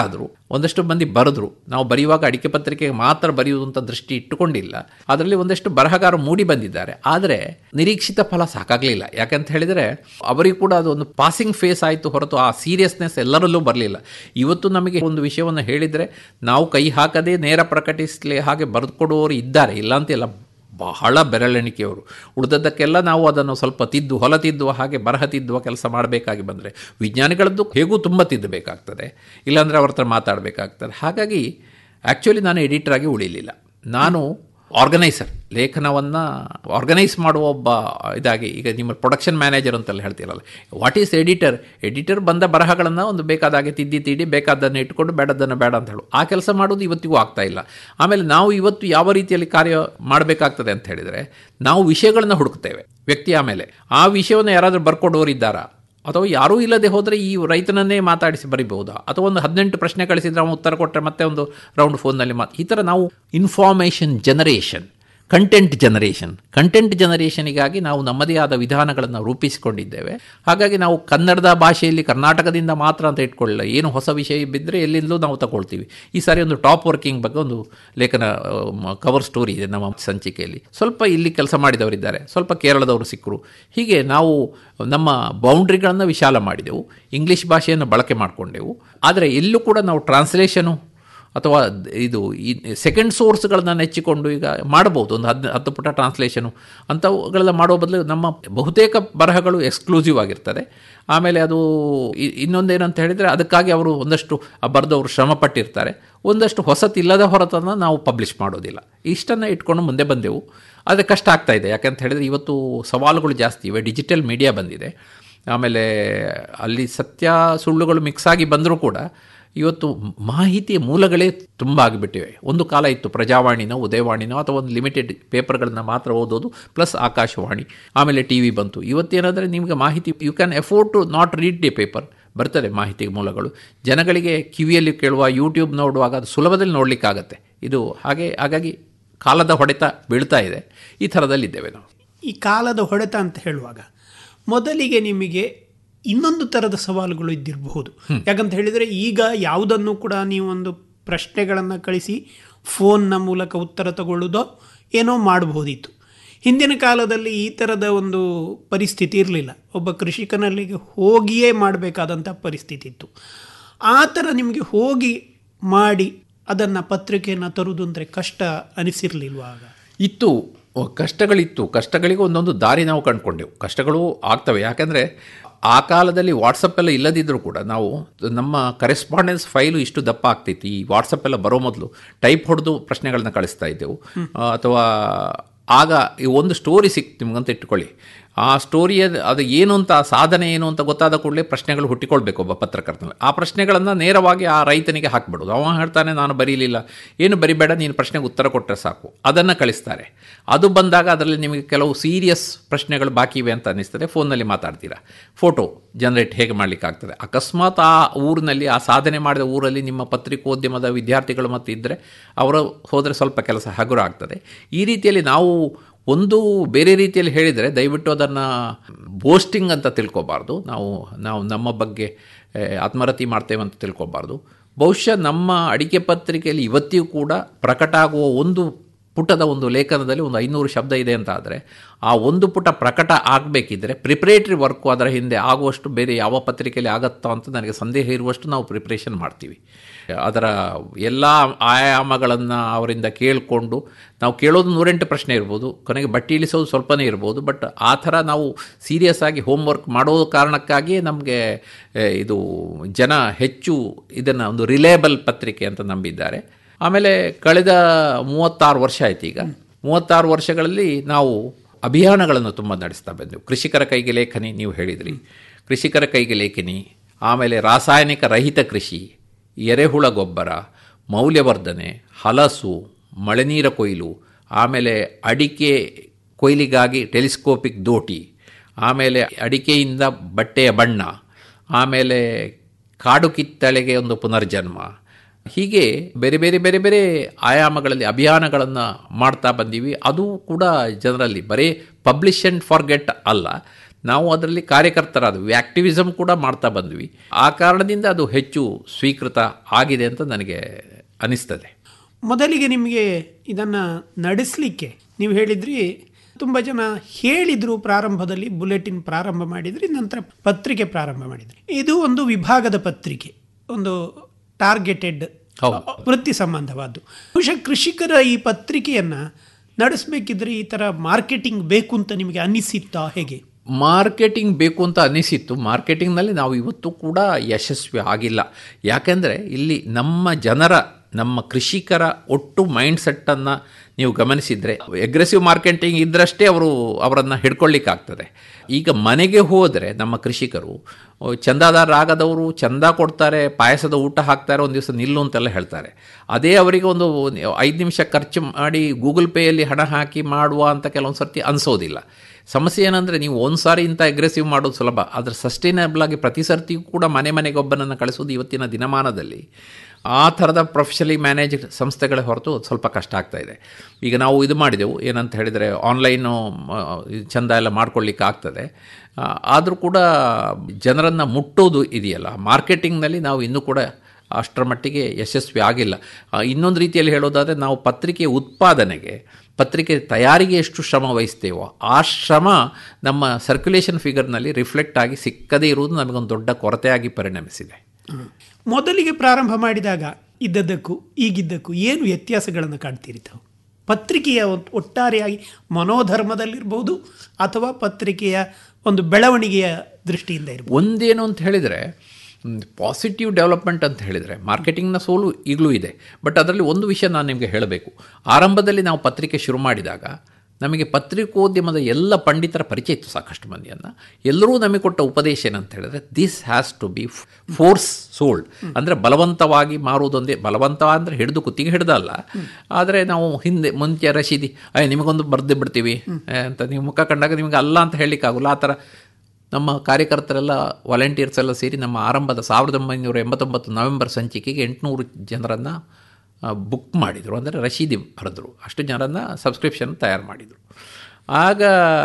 ಒಂದಷ್ಟು ಮಂದಿ ಬರೆದ್ರು ನಾವು ಬರೆಯುವಾಗ ಅಡಿಕೆ ಪತ್ರಿಕೆಗೆ ಮಾತ್ರ ಬರೆಯುವುದು ಅಂತ ದೃಷ್ಟಿ ಇಟ್ಟುಕೊಂಡಿಲ್ಲ ಅದರಲ್ಲಿ ಒಂದಷ್ಟು ಬರಹಗಾರ ಮೂಡಿ ಬಂದಿದ್ದಾರೆ ಆದರೆ ನಿರೀಕ್ಷಿತ ಫಲ ಸಾಕಾಗಲಿಲ್ಲ ಯಾಕಂತ ಹೇಳಿದರೆ ಅವರಿಗೂ ಕೂಡ ಅದು ಒಂದು ಪಾಸಿಂಗ್ ಫೇಸ್ ಆಯಿತು ಹೊರತು ಆ ಸೀರಿಯಸ್ನೆಸ್ ಎಲ್ಲರಲ್ಲೂ ಬರಲಿಲ್ಲ ಇವತ್ತು ನಮಗೆ ಒಂದು ವಿಷಯವನ್ನು ಹೇಳಿದರೆ ನಾವು ಕೈ ಹಾಕದೆ ನೇರ ಪ್ರಕಟಿಸಲಿ ಹಾಗೆ ಬರೆದುಕೊಡುವವರು ಇದ್ದಾರೆ ಇಲ್ಲ ಅಂತಿಲ್ಲ ಬಹಳ ಬೆರಳೆಣಿಕೆಯವರು ಉಳಿದದ್ದಕ್ಕೆಲ್ಲ ನಾವು ಅದನ್ನು ಸ್ವಲ್ಪ ತಿದ್ದು ಹೊಲ ತಿದ್ದುವ ಹಾಗೆ ಬರಹ ತಿದ್ದುವ ಕೆಲಸ ಮಾಡಬೇಕಾಗಿ ಬಂದರೆ ವಿಜ್ಞಾನಿಗಳದ್ದು ಹೇಗೂ ತುಂಬ ತಿದ್ದಬೇಕಾಗ್ತದೆ ಇಲ್ಲಾಂದರೆ ಅವ್ರ ಹತ್ರ ಮಾತಾಡಬೇಕಾಗ್ತದೆ ಹಾಗಾಗಿ ಆ್ಯಕ್ಚುಲಿ ನಾನು ಎಡಿಟರ್ ಆಗಿ ಉಳಿಲಿಲ್ಲ ನಾನು ಆರ್ಗನೈಸರ್ ಲೇಖನವನ್ನು ಆರ್ಗನೈಸ್ ಮಾಡುವ ಒಬ್ಬ ಇದಾಗಿ ಈಗ ನಿಮ್ಮ ಪ್ರೊಡಕ್ಷನ್ ಮ್ಯಾನೇಜರ್ ಅಂತೆಲ್ಲ ಹೇಳ್ತೀರಲ್ಲ ವಾಟ್ ಈಸ್ ಎಡಿಟರ್ ಎಡಿಟರ್ ಬಂದ ಬರಹಗಳನ್ನು ಒಂದು ಬೇಕಾದಾಗೆ ತಿದ್ದಿ ತಿದ್ದಿ ಬೇಕಾದ್ದನ್ನು ಇಟ್ಕೊಂಡು ಬೇಡದನ್ನು ಬೇಡ ಅಂತ ಹೇಳು ಆ ಕೆಲಸ ಮಾಡೋದು ಇವತ್ತಿಗೂ ಆಗ್ತಾ ಇಲ್ಲ ಆಮೇಲೆ ನಾವು ಇವತ್ತು ಯಾವ ರೀತಿಯಲ್ಲಿ ಕಾರ್ಯ ಮಾಡಬೇಕಾಗ್ತದೆ ಅಂತ ಹೇಳಿದರೆ ನಾವು ವಿಷಯಗಳನ್ನು ಹುಡುಕ್ತೇವೆ ವ್ಯಕ್ತಿ ಆಮೇಲೆ ಆ ವಿಷಯವನ್ನು ಯಾರಾದರೂ ಬರ್ಕೊಡೋರು ಇದ್ದಾರಾ ಅಥವಾ ಯಾರೂ ಇಲ್ಲದೆ ಹೋದರೆ ಈ ರೈತನನ್ನೇ ಮಾತಾಡಿಸಿ ಬರಿಬಹುದಾ ಅಥವಾ ಒಂದು ಹದಿನೆಂಟು ಪ್ರಶ್ನೆ ಕಳಿಸಿದ್ರೆ ಅವನು ಉತ್ತರ ಕೊಟ್ಟರೆ ಮತ್ತೆ ಒಂದು ರೌಂಡ್ ಫೋನ್ನಲ್ಲಿ ಮಾತು ಈ ಥರ ನಾವು information generation content generation content ಜನರೇಷನಿಗಾಗಿ ನಾವು ನಮ್ಮದೇ ಆದ ವಿಧಾನಗಳನ್ನು ರೂಪಿಸಿಕೊಂಡಿದ್ದೇವೆ ಹಾಗಾಗಿ ನಾವು ಕನ್ನಡದ ಭಾಷೆಯಲ್ಲಿ ಕರ್ನಾಟಕದಿಂದ ಮಾತ್ರ ಅಂತ ಇಟ್ಕೊಳ್ಳಿಲ್ಲ ಏನು ಹೊಸ ವಿಷಯ ಬಿದ್ದರೆ ಎಲ್ಲಿಂದಲೂ ನಾವು ತಗೊಳ್ತೀವಿ ಈ ಸಾರಿ ಒಂದು ಟಾಪ್ ವರ್ಕಿಂಗ್ ಬಗ್ಗೆ ಒಂದು ಲೇಖನ ಕವರ್ ಸ್ಟೋರಿ ಇದೆ ನಮ್ಮ ಸಂಚಿಕೆಯಲ್ಲಿ ಸ್ವಲ್ಪ ಇಲ್ಲಿ ಕೆಲಸ ಮಾಡಿದವರಿದ್ದಾರೆ ಸ್ವಲ್ಪ ಕೇರಳದವರು ಸಿಕ್ಕರು ಹೀಗೆ ನಾವು ನಮ್ಮ ಬೌಂಡ್ರಿಗಳನ್ನು ವಿಶಾಲ ಮಾಡಿದೆವು ಇಂಗ್ಲೀಷ್ ಭಾಷೆಯನ್ನು ಬಳಕೆ ಮಾಡಿಕೊಂಡೆವು ಆದರೆ ಎಲ್ಲೂ ಕೂಡ ನಾವು ಟ್ರಾನ್ಸ್ಲೇಷನು ಅಥವಾ ಇದು ಈ ಸೆಕೆಂಡ್ ಸೋರ್ಸ್ಗಳನ್ನ ನೆಚ್ಚಿಕೊಂಡು ಈಗ ಮಾಡಬಹುದು ಒಂದು ಹದ್ ಹತ್ತು ಪುಟ ಟ್ರಾನ್ಸ್ಲೇಷನು ಅಂಥವುಗಳೆಲ್ಲ ಮಾಡೋ ಬದಲು ನಮ್ಮ ಬಹುತೇಕ ಬರಹಗಳು ಎಕ್ಸ್ಕ್ಲೂಸಿವ್ ಆಗಿರ್ತದೆ ಆಮೇಲೆ ಅದು ಇನ್ನೊಂದೇನಂತ ಹೇಳಿದರೆ ಅದಕ್ಕಾಗಿ ಅವರು ಒಂದಷ್ಟು ಬರೆದವರು ಶ್ರಮ ಪಟ್ಟಿರ್ತಾರೆ ಒಂದಷ್ಟು ಹೊಸತಿಲ್ಲದ ಹೊರತನ್ನು ನಾವು ಪಬ್ಲಿಷ್ ಮಾಡೋದಿಲ್ಲ ಇಷ್ಟನ್ನು ಇಟ್ಕೊಂಡು ಮುಂದೆ ಬಂದೆವು ಆದರೆ ಕಷ್ಟ ಆಗ್ತಾ ಇದೆ ಯಾಕಂತ ಹೇಳಿದರೆ ಇವತ್ತು ಸವಾಲುಗಳು ಜಾಸ್ತಿ ಇವೆ ಡಿಜಿಟಲ್ ಮೀಡಿಯಾ ಬಂದಿದೆ ಆಮೇಲೆ ಅಲ್ಲಿ ಸತ್ಯ ಸುಳ್ಳುಗಳು ಮಿಕ್ಸ್ ಆಗಿ ಬಂದರೂ ಕೂಡ ಇವತ್ತು ಮಾಹಿತಿಯ ಮೂಲಗಳೇ ತುಂಬ ಆಗಿಬಿಟ್ಟಿವೆ ಒಂದು ಕಾಲ ಇತ್ತು ಪ್ರಜಾವಾಣಿನೋ ಉದಯವಾಣಿನೋ ಅಥವಾ ಒಂದು ಲಿಮಿಟೆಡ್ ಪೇಪರ್ಗಳನ್ನ ಮಾತ್ರ ಓದೋದು ಪ್ಲಸ್ ಆಕಾಶವಾಣಿ ಆಮೇಲೆ ಟಿ ವಿ ಬಂತು ಇವತ್ತೇನಾದರೆ ನಿಮಗೆ ಮಾಹಿತಿ you can afford to not read the paper ಬರ್ತದೆ ಮಾಹಿತಿ ಮೂಲಗಳು ಜನಗಳಿಗೆ ಕಿವಿಯಲ್ಲಿ ಕೇಳುವ ಯೂಟ್ಯೂಬ್ ನೋಡುವಾಗ ಅದು ಸುಲಭದಲ್ಲಿ ನೋಡಲಿಕ್ಕಾಗತ್ತೆ ಇದು ಹಾಗೆ ಹಾಗಾಗಿ ಕಾಲದ ಹೊಡೆತ ಬೀಳ್ತಾ ಇದೆ ಈ ಥರದಲ್ಲಿದ್ದೇವೆ ನಾವು ಈ ಕಾಲದ ಹೊಡೆತ ಅಂತ ಹೇಳುವಾಗ ಮೊದಲಿಗೆ ನಿಮಗೆ ಇನ್ನೊಂದು ಥರದ ಸವಾಲುಗಳು ಇದ್ದಿರಬಹುದು ಯಾಕಂತ ಹೇಳಿದರೆ ಈಗ ಯಾವುದನ್ನು ಕೂಡ ನೀವು ಒಂದು ಪ್ರಶ್ನೆಗಳನ್ನು ಕಳಿಸಿ ಫೋನ್ನ ಮೂಲಕ ಉತ್ತರ ತಗೊಳ್ಳೋದೋ ಏನೋ ಮಾಡಬಹುದಿತ್ತು ಹಿಂದಿನ ಕಾಲದಲ್ಲಿ ಈ ಥರದ ಒಂದು ಪರಿಸ್ಥಿತಿ ಇರಲಿಲ್ಲ ಒಬ್ಬ ಕೃಷಿಕನಲ್ಲಿಗೆ ಹೋಗಿಯೇ ಮಾಡಬೇಕಾದಂಥ ಪರಿಸ್ಥಿತಿ ಇತ್ತು ಆ ಥರ ನಿಮಗೆ ಹೋಗಿ ಮಾಡಿ ಅದನ್ನು ಪತ್ರಿಕೆಯನ್ನು ತರುವುದು ಅಂದರೆ ಕಷ್ಟ ಅನಿಸಿರ್ಲಿಲ್ವಾ ಆಗ ಇತ್ತು ಕಷ್ಟಗಳಿತ್ತು ಕಷ್ಟಗಳಿಗೆ ಒಂದೊಂದು ದಾರಿ ನಾವು ಕಂಡುಕೊಂಡೆವು ಕಷ್ಟಗಳು ಆಗ್ತವೆ ಯಾಕಂದರೆ ಆ ಕಾಲದಲ್ಲಿ ವಾಟ್ಸಪ್ ಎಲ್ಲ ಇಲ್ಲದಿದ್ದರೂ ಕೂಡ ನಾವು ನಮ್ಮ ಕರೆಸ್ಪಾಂಡೆನ್ಸ್ ಫೈಲು ಇಷ್ಟು ದಪ್ಪ ಆಗ್ತೈತಿ ಈ ವಾಟ್ಸಪ್ ಎಲ್ಲ ಬರೋ ಮೊದಲು ಟೈಪ್ ಹೊಡೆದು ಪ್ರಶ್ನೆಗಳನ್ನ ಕಳಿಸ್ತಾ ಇದ್ದೆವು ಅಥವಾ ಆಗ ಈ ಒಂದು ಸ್ಟೋರಿ ಸಿಕ್ತು ನಿಮ್ಗಂತ ಇಟ್ಕೊಳ್ಳಿ ಆ ಸ್ಟೋರಿಯ ಅದು ಏನು ಅಂತ ಆ ಸಾಧನೆ ಏನು ಅಂತ ಗೊತ್ತಾದ ಕೂಡಲೇ ಪ್ರಶ್ನೆಗಳು ಹುಟ್ಟಿಕೊಳ್ಬೇಕು ಒಬ್ಬ ಪತ್ರಕರ್ತನಲ್ಲಿ ಆ ಪ್ರಶ್ನೆಗಳನ್ನು ನೇರವಾಗಿ ಆ ರೈತನಿಗೆ ಹಾಕ್ಬಿಡೋದು ಅವ ಹೇಳ್ತಾನೆ ನಾನು ಬರೀಲಿಲ್ಲ ಏನು ಬರಿಬೇಡ ನೀನು ಪ್ರಶ್ನೆಗೆ ಉತ್ತರ ಕೊಟ್ಟರೆ ಸಾಕು ಅದನ್ನು ಕಳಿಸ್ತಾರೆ ಅದು ಬಂದಾಗ ಅದರಲ್ಲಿ ನಿಮಗೆ ಕೆಲವು ಸೀರಿಯಸ್ ಪ್ರಶ್ನೆಗಳು ಬಾಕಿ ಇವೆ ಅಂತ ಅನ್ನಿಸ್ತದೆ ಫೋನ್ನಲ್ಲಿ ಮಾತಾಡ್ತೀರಾ ಫೋಟೋ ಜನರೇಟ್ ಹೇಗೆ ಮಾಡಲಿಕ್ಕಾಗ್ತದೆ ಅಕಸ್ಮಾತ್ ಆ ಊರಿನಲ್ಲಿ ಆ ಸಾಧನೆ ಮಾಡಿದ ಊರಲ್ಲಿ ನಿಮ್ಮ ಪತ್ರಿಕೋದ್ಯಮದ ವಿದ್ಯಾರ್ಥಿಗಳು ಮತ್ತು ಇದ್ದರೆ ಅವರು ಹೋದರೆ ಸ್ವಲ್ಪ ಕೆಲಸ ಹಗುರ ಆಗ್ತದೆ ಈ ರೀತಿಯಲ್ಲಿ ನಾವು ಒಂದು ಬೇರೆ ರೀತಿಯಲ್ಲಿ ಹೇಳಿದರೆ ದಯವಿಟ್ಟು ಅದನ್ನು ಬೋಸ್ಟಿಂಗ್ ಅಂತ ತಿಳ್ಕೊಬಾರ್ದು ನಾವು ನಾವು ನಮ್ಮ ಬಗ್ಗೆ ಆತ್ಮರತಿ ಮಾಡ್ತೇವೆ ಅಂತ ತಿಳ್ಕೊಬಾರ್ದು ಬಹುಶಃ ನಮ್ಮ ಅಡಿಕೆ ಪತ್ರಿಕೆಯಲ್ಲಿ ಇವತ್ತಿಗೂ ಕೂಡ ಪ್ರಕಟ ಆಗುವ ಒಂದು ಪುಟದ ಒಂದು ಲೇಖನದಲ್ಲಿ ಒಂದು ಐನೂರು ಶಬ್ದ ಇದೆ ಅಂತ ಆದರೆ ಆ ಒಂದು ಪುಟ ಪ್ರಕಟ ಆಗಬೇಕಿದ್ರೆ ಪ್ರಿಪ್ರೇಟರಿ ವರ್ಕು ಅದರ ಹಿಂದೆ ಆಗುವಷ್ಟು ಬೇರೆ ಯಾವ ಪತ್ರಿಕೆಯಲ್ಲಿ ಆಗತ್ತೋ ಅಂತ ನನಗೆ ಸಂದೇಹ ಇರುವಷ್ಟು ನಾವು ಪ್ರಿಪ್ರೇಷನ್ ಮಾಡ್ತೀವಿ ಅದರ ಎಲ್ಲ ಆಯಾಮಗಳನ್ನು ಅವರಿಂದ ಕೇಳಿಕೊಂಡು ನಾವು ಕೇಳೋದು ನೂರೆಂಟು ಪ್ರಶ್ನೆ ಇರ್ಬೋದು ಕೊನೆಗೆ ಬಟ್ಟೆ ಇಳಿಸೋದು ಸ್ವಲ್ಪನೇ ಇರ್ಬೋದು ಬಟ್ ಆ ಥರ ನಾವು ಸೀರಿಯಸ್ ಆಗಿ ಹೋಮ್ವರ್ಕ್ ಮಾಡೋ ಕಾರಣಕ್ಕಾಗಿಯೇ ನಮಗೆ ಇದು ಜನ ಹೆಚ್ಚು ಇದನ್ನು ಒಂದು ರಿಲೇಬಲ್ ಪತ್ರಿಕೆ ಅಂತ ನಂಬಿದ್ದಾರೆ ಆಮೇಲೆ ಕಳೆದ ಮೂವತ್ತಾರು ವರ್ಷ ಆಯ್ತು ಈಗ ಮೂವತ್ತಾರು ವರ್ಷಗಳಲ್ಲಿ ನಾವು ಅಭಿಯಾನಗಳನ್ನು ತುಂಬ ನಡೆಸ್ತಾ ಬಂದೆವು ಕೃಷಿಕರ ಕೈಗೆ ಲೇಖನಿ ನೀವು ಹೇಳಿದ್ರಿ ಕೃಷಿಕರ ಕೈಗೆ ಲೇಖನಿ ಆಮೇಲೆ ರಾಸಾಯನಿಕ ರಹಿತ ಕೃಷಿ ಎರೆಹುಳ ಗೊಬ್ಬರ ಮೌಲ್ಯವರ್ಧನೆ ಹಲಸು ಮಳೆನೀರ ಕೊಯ್ಲು ಆಮೇಲೆ ಅಡಿಕೆ ಕೊಯ್ಲಿಗಾಗಿ ಟೆಲಿಸ್ಕೋಪಿಕ್ ದೋಟಿ ಆಮೇಲೆ ಅಡಿಕೆಯಿಂದ ಬಟ್ಟೆಯ ಬಣ್ಣ ಆಮೇಲೆ ಕಾಡು ಕಿತ್ತಳೆಗೆ ಒಂದು ಪುನರ್ಜನ್ಮ ಹೀಗೆ ಬೇರೆ ಬೇರೆ ಬೇರೆ ಬೇರೆ ಆಯಾಮಗಳಲ್ಲಿ ಅಭಿಯಾನಗಳನ್ನು ಮಾಡ್ತಾ ಬಂದೀವಿ ಅದು ಕೂಡ ಜನರಲ್ಲಿ ಬರೀ ಪಬ್ಲಿಷ್ ಆ್ಯಂಡ್ ಫಾರ್ಗೆಟ್ ಅಲ್ಲ ನಾವು ಅದರಲ್ಲಿ ಕಾರ್ಯಕರ್ತರಾದ್ವಿ ಆಕ್ಟಿವಿಸಮ್ ಕೂಡ ಮಾಡ್ತಾ ಬಂದ್ವಿ ಆ ಕಾರಣದಿಂದ ಅದು ಹೆಚ್ಚು ಸ್ವೀಕೃತ ಆಗಿದೆ ಅಂತ ನನಗೆ ಅನಿಸ್ತದೆ ಮೊದಲಿಗೆ ನಿಮಗೆ ಇದನ್ನು ನಡೆಸಲಿಕ್ಕೆ ನೀವು ಹೇಳಿದ್ರಿ ತುಂಬ ಜನ ಹೇಳಿದ್ರು ಪ್ರಾರಂಭದಲ್ಲಿ ಬುಲೆಟಿನ್ ಪ್ರಾರಂಭ ಮಾಡಿದ್ರಿ ನಂತರ ಪತ್ರಿಕೆ ಪ್ರಾರಂಭ ಮಾಡಿದ್ರಿ ಇದು ಒಂದು ವಿಭಾಗದ ಪತ್ರಿಕೆ ಒಂದು ಟಾರ್ಗೆಟೆಡ್ ಹೌದು. ವೃತ್ತಿ ಸಂಬಂಧವಾದ್ದು ಬಹುಶಃ ಕೃಷಿಕರ ಈ ಪತ್ರಿಕೆಯನ್ನು ನಡೆಸಬೇಕಿದ್ರೆ ಈ ಥರ ಮಾರ್ಕೆಟಿಂಗ್ ಬೇಕು ಅಂತ ನಿಮಗೆ ಅನಿಸಿತ್ತಾ ಹೇಗೆ ಮಾರ್ಕೆಟಿಂಗ್ ಬೇಕು ಅಂತ ಅನಿಸಿತ್ತು ಮಾರ್ಕೆಟಿಂಗ್ನಲ್ಲಿ ನಾವು ಇವತ್ತು ಕೂಡ ಯಶಸ್ವಿ ಆಗಿಲ್ಲ ಯಾಕೆಂದರೆ ಇಲ್ಲಿ ನಮ್ಮ ಜನರ ನಮ್ಮ ಕೃಷಿಕರ ಒಟ್ಟು ಮೈಂಡ್ ಸೆಟ್ಟನ್ನು ನೀವು ಗಮನಿಸಿದರೆ ಎಗ್ರೆಸಿವ್ ಮಾರ್ಕೆಟಿಂಗ್ ಇದ್ದರಷ್ಟೇ ಅವರು ಅವರನ್ನು ಹಿಡ್ಕೊಳ್ಳಿಕ್ಕಾಗ್ತದೆ ಈಗ ಮನೆಗೆ ಹೋದರೆ ನಮ್ಮ ಕೃಷಿಕರು ಓ, ಚಂದಾದಾರರಾಗದವರು ಚಂದ ಕೊಡ್ತಾರೆ ಪಾಯಸದ ಊಟ ಹಾಕ್ತಾರೆ ಒಂದು ದಿವಸ ನಿಲ್ಲು ಅಂತೆಲ್ಲ ಹೇಳ್ತಾರೆ ಅದೇ ಅವರಿಗೆ ಒಂದು ಐದು ನಿಮಿಷ ಖರ್ಚು ಮಾಡಿ ಗೂಗಲ್ ಪೇಯಲ್ಲಿ ಹಣ ಹಾಕಿ ಮಾಡುವ ಅಂತ ಕೆಲವೊಂದು ಸರ್ತಿ ಅನಿಸೋದಿಲ್ಲ ಸಮಸ್ಯೆ ಏನಂದರೆ ನೀವು ಒಂದು ಸಾರಿ ಇಂಥ ಅಗ್ರೆಸಿವ್ ಮಾಡೋದು ಸುಲಭ ಆದರೆ ಸಸ್ಟೈನಬಲ್ ಆಗಿ ಪ್ರತಿ ಸರ್ತಿಯೂ ಕೂಡ ಮನೆ ಮನೆಗೆ ಒಬ್ಬನನ್ನು ಕಳಿಸೋದು ಇವತ್ತಿನ ದಿನಮಾನದಲ್ಲಿ ಆ ಥರದ ಪ್ರೊಫೆಷನಲಿ ಮ್ಯಾನೇಜ್ಡ್ ಸಂಸ್ಥೆಗಳೇ ಹೊರತು ಸ್ವಲ್ಪ ಕಷ್ಟ ಆಗ್ತಾ ಇದೆ ಈಗ ನಾವು ಇದು ಮಾಡಿದೆವು ಏನಂತ ಹೇಳಿದರೆ ಆನ್ಲೈನು ಚಂದ ಎಲ್ಲ ಮಾಡ್ಕೊಳ್ಳಿಕ್ಕೆ ಆಗ್ತದೆ ಆದರೂ ಕೂಡ ಜನರನ್ನು ಮುಟ್ಟೋದು ಇದೆಯಲ್ಲ ಮಾರ್ಕೆಟಿಂಗ್ನಲ್ಲಿ ನಾವು ಇನ್ನೂ ಕೂಡ ಅಷ್ಟರ ಮಟ್ಟಿಗೆ ಯಶಸ್ವಿ ಆಗಿಲ್ಲ ಆ, ಇನ್ನೊಂದು ರೀತಿಯಲ್ಲಿ ಹೇಳೋದಾದರೆ ನಾವು ಪತ್ರಿಕೆ ಉತ್ಪಾದನೆಗೆ ಪತ್ರಿಕೆ ತಯಾರಿಗೆ ಎಷ್ಟು ಶ್ರಮ ವಹಿಸ್ತೇವೋ ಆ ಶ್ರಮ ನಮ್ಮ ಸರ್ಕ್ಯುಲೇಷನ್ ಫಿಗರ್ನಲ್ಲಿ ರಿಫ್ಲೆಕ್ಟ್ ಆಗಿ ಸಿಕ್ಕದೇ ಇರುವುದು ನಮಗೊಂದು ದೊಡ್ಡ ಕೊರತೆಯಾಗಿ ಪರಿಣಮಿಸಿದೆ ಮೊದಲಿಗೆ ಪ್ರಾರಂಭ ಮಾಡಿದಾಗ ಇದ್ದದ್ದಕ್ಕೂ ಈಗಿದ್ದಕ್ಕೂ ಏನು ವ್ಯತ್ಯಾಸಗಳನ್ನು ಕಾಣ್ತೀರಿ ತಾವು ಪತ್ರಿಕೆಯ ಒಟ್- ಒಟ್ಟಾರೆಯಾಗಿ ಮನೋಧರ್ಮದಲ್ಲಿರ್ಬೋದು ಅಥವಾ ಪತ್ರಿಕೆಯ ಒಂದು ಬೆಳವಣಿಗೆಯ ದೃಷ್ಟಿಯಿಂದ ಇರ್ಬೋದು ಒಂದೇನು ಅಂತ ಹೇಳಿದರೆ ಪಾಸಿಟಿವ್ ಡೆವಲಪ್ಮೆಂಟ್ ಅಂತ ಹೇಳಿದರೆ ಮಾರ್ಕೆಟಿಂಗ್ನ ಸೋಲು ಈಗಲೂ ಇದೆ ಬಟ್ ಅದರಲ್ಲಿ ಒಂದು ವಿಷಯ ನಾನು ನಿಮಗೆ ಹೇಳಬೇಕು ಆರಂಭದಲ್ಲಿ ನಾವು ಪತ್ರಿಕೆ ಶುರು ಮಾಡಿದಾಗ ನಮಗೆ ಪತ್ರಿಕೋದ್ಯಮದ ಎಲ್ಲ ಪಂಡಿತರ ಪರಿಚಯ ಇತ್ತು ಸಾಕಷ್ಟು ಮಂದಿಯನ್ನು ಎಲ್ಲರೂ ನಮಗೆ ಕೊಟ್ಟ ಉಪದೇಶ ಏನಂತ ಹೇಳಿದ್ರೆ this has to be force sold ಅಂದರೆ ಬಲವಂತವಾಗಿ ಮಾರುವುದೊಂದೇ ಬಲವಂತ ಅಂದರೆ ಹಿಡಿದು ಕುತ್ತಿಗೆ ಹಿಡ್ದಲ್ಲ ಆದರೆ ನಾವು ಹಿಂದೆ ಮುಂಚೆ ರಶೀದಿ ಅಯ್ಯ ನಿಮಗೊಂದು ಬರೆದು ಬಿಡ್ತೀವಿ ಏ, ಅಂತ ನೀವು ಮುಖ ಕಂಡಾಗ ನಿಮಗೆ ಅಲ್ಲ ಅಂತ ಹೇಳಲಿಕ್ಕಾಗಲ್ಲ ಆ ಥರ ನಮ್ಮ ಕಾರ್ಯಕರ್ತರೆಲ್ಲ ವಾಲಂಟಿಯರ್ಸ್ ಎಲ್ಲ ಸೇರಿ ನಮ್ಮ ಆರಂಭದ ಸಾವಿರದ ಒಂಬೈನೂರ ಎಂಬತ್ತೊಂಬತ್ತು ನವೆಂಬರ್ ಸಂಚಿಕೆಗೆ ಎಂಟುನೂರು ಜನರನ್ನು ಬುಕ್ ಮಾಡಿದರು ಅಂದರೆ ರಶೀದಿ ಬರೆದರು ಅಷ್ಟು ಜನರನ್ನು ಸಬ್ಸ್ಕ್ರಿಪ್ಷನ್ ತಯಾರು ಮಾಡಿದರು ಆಗ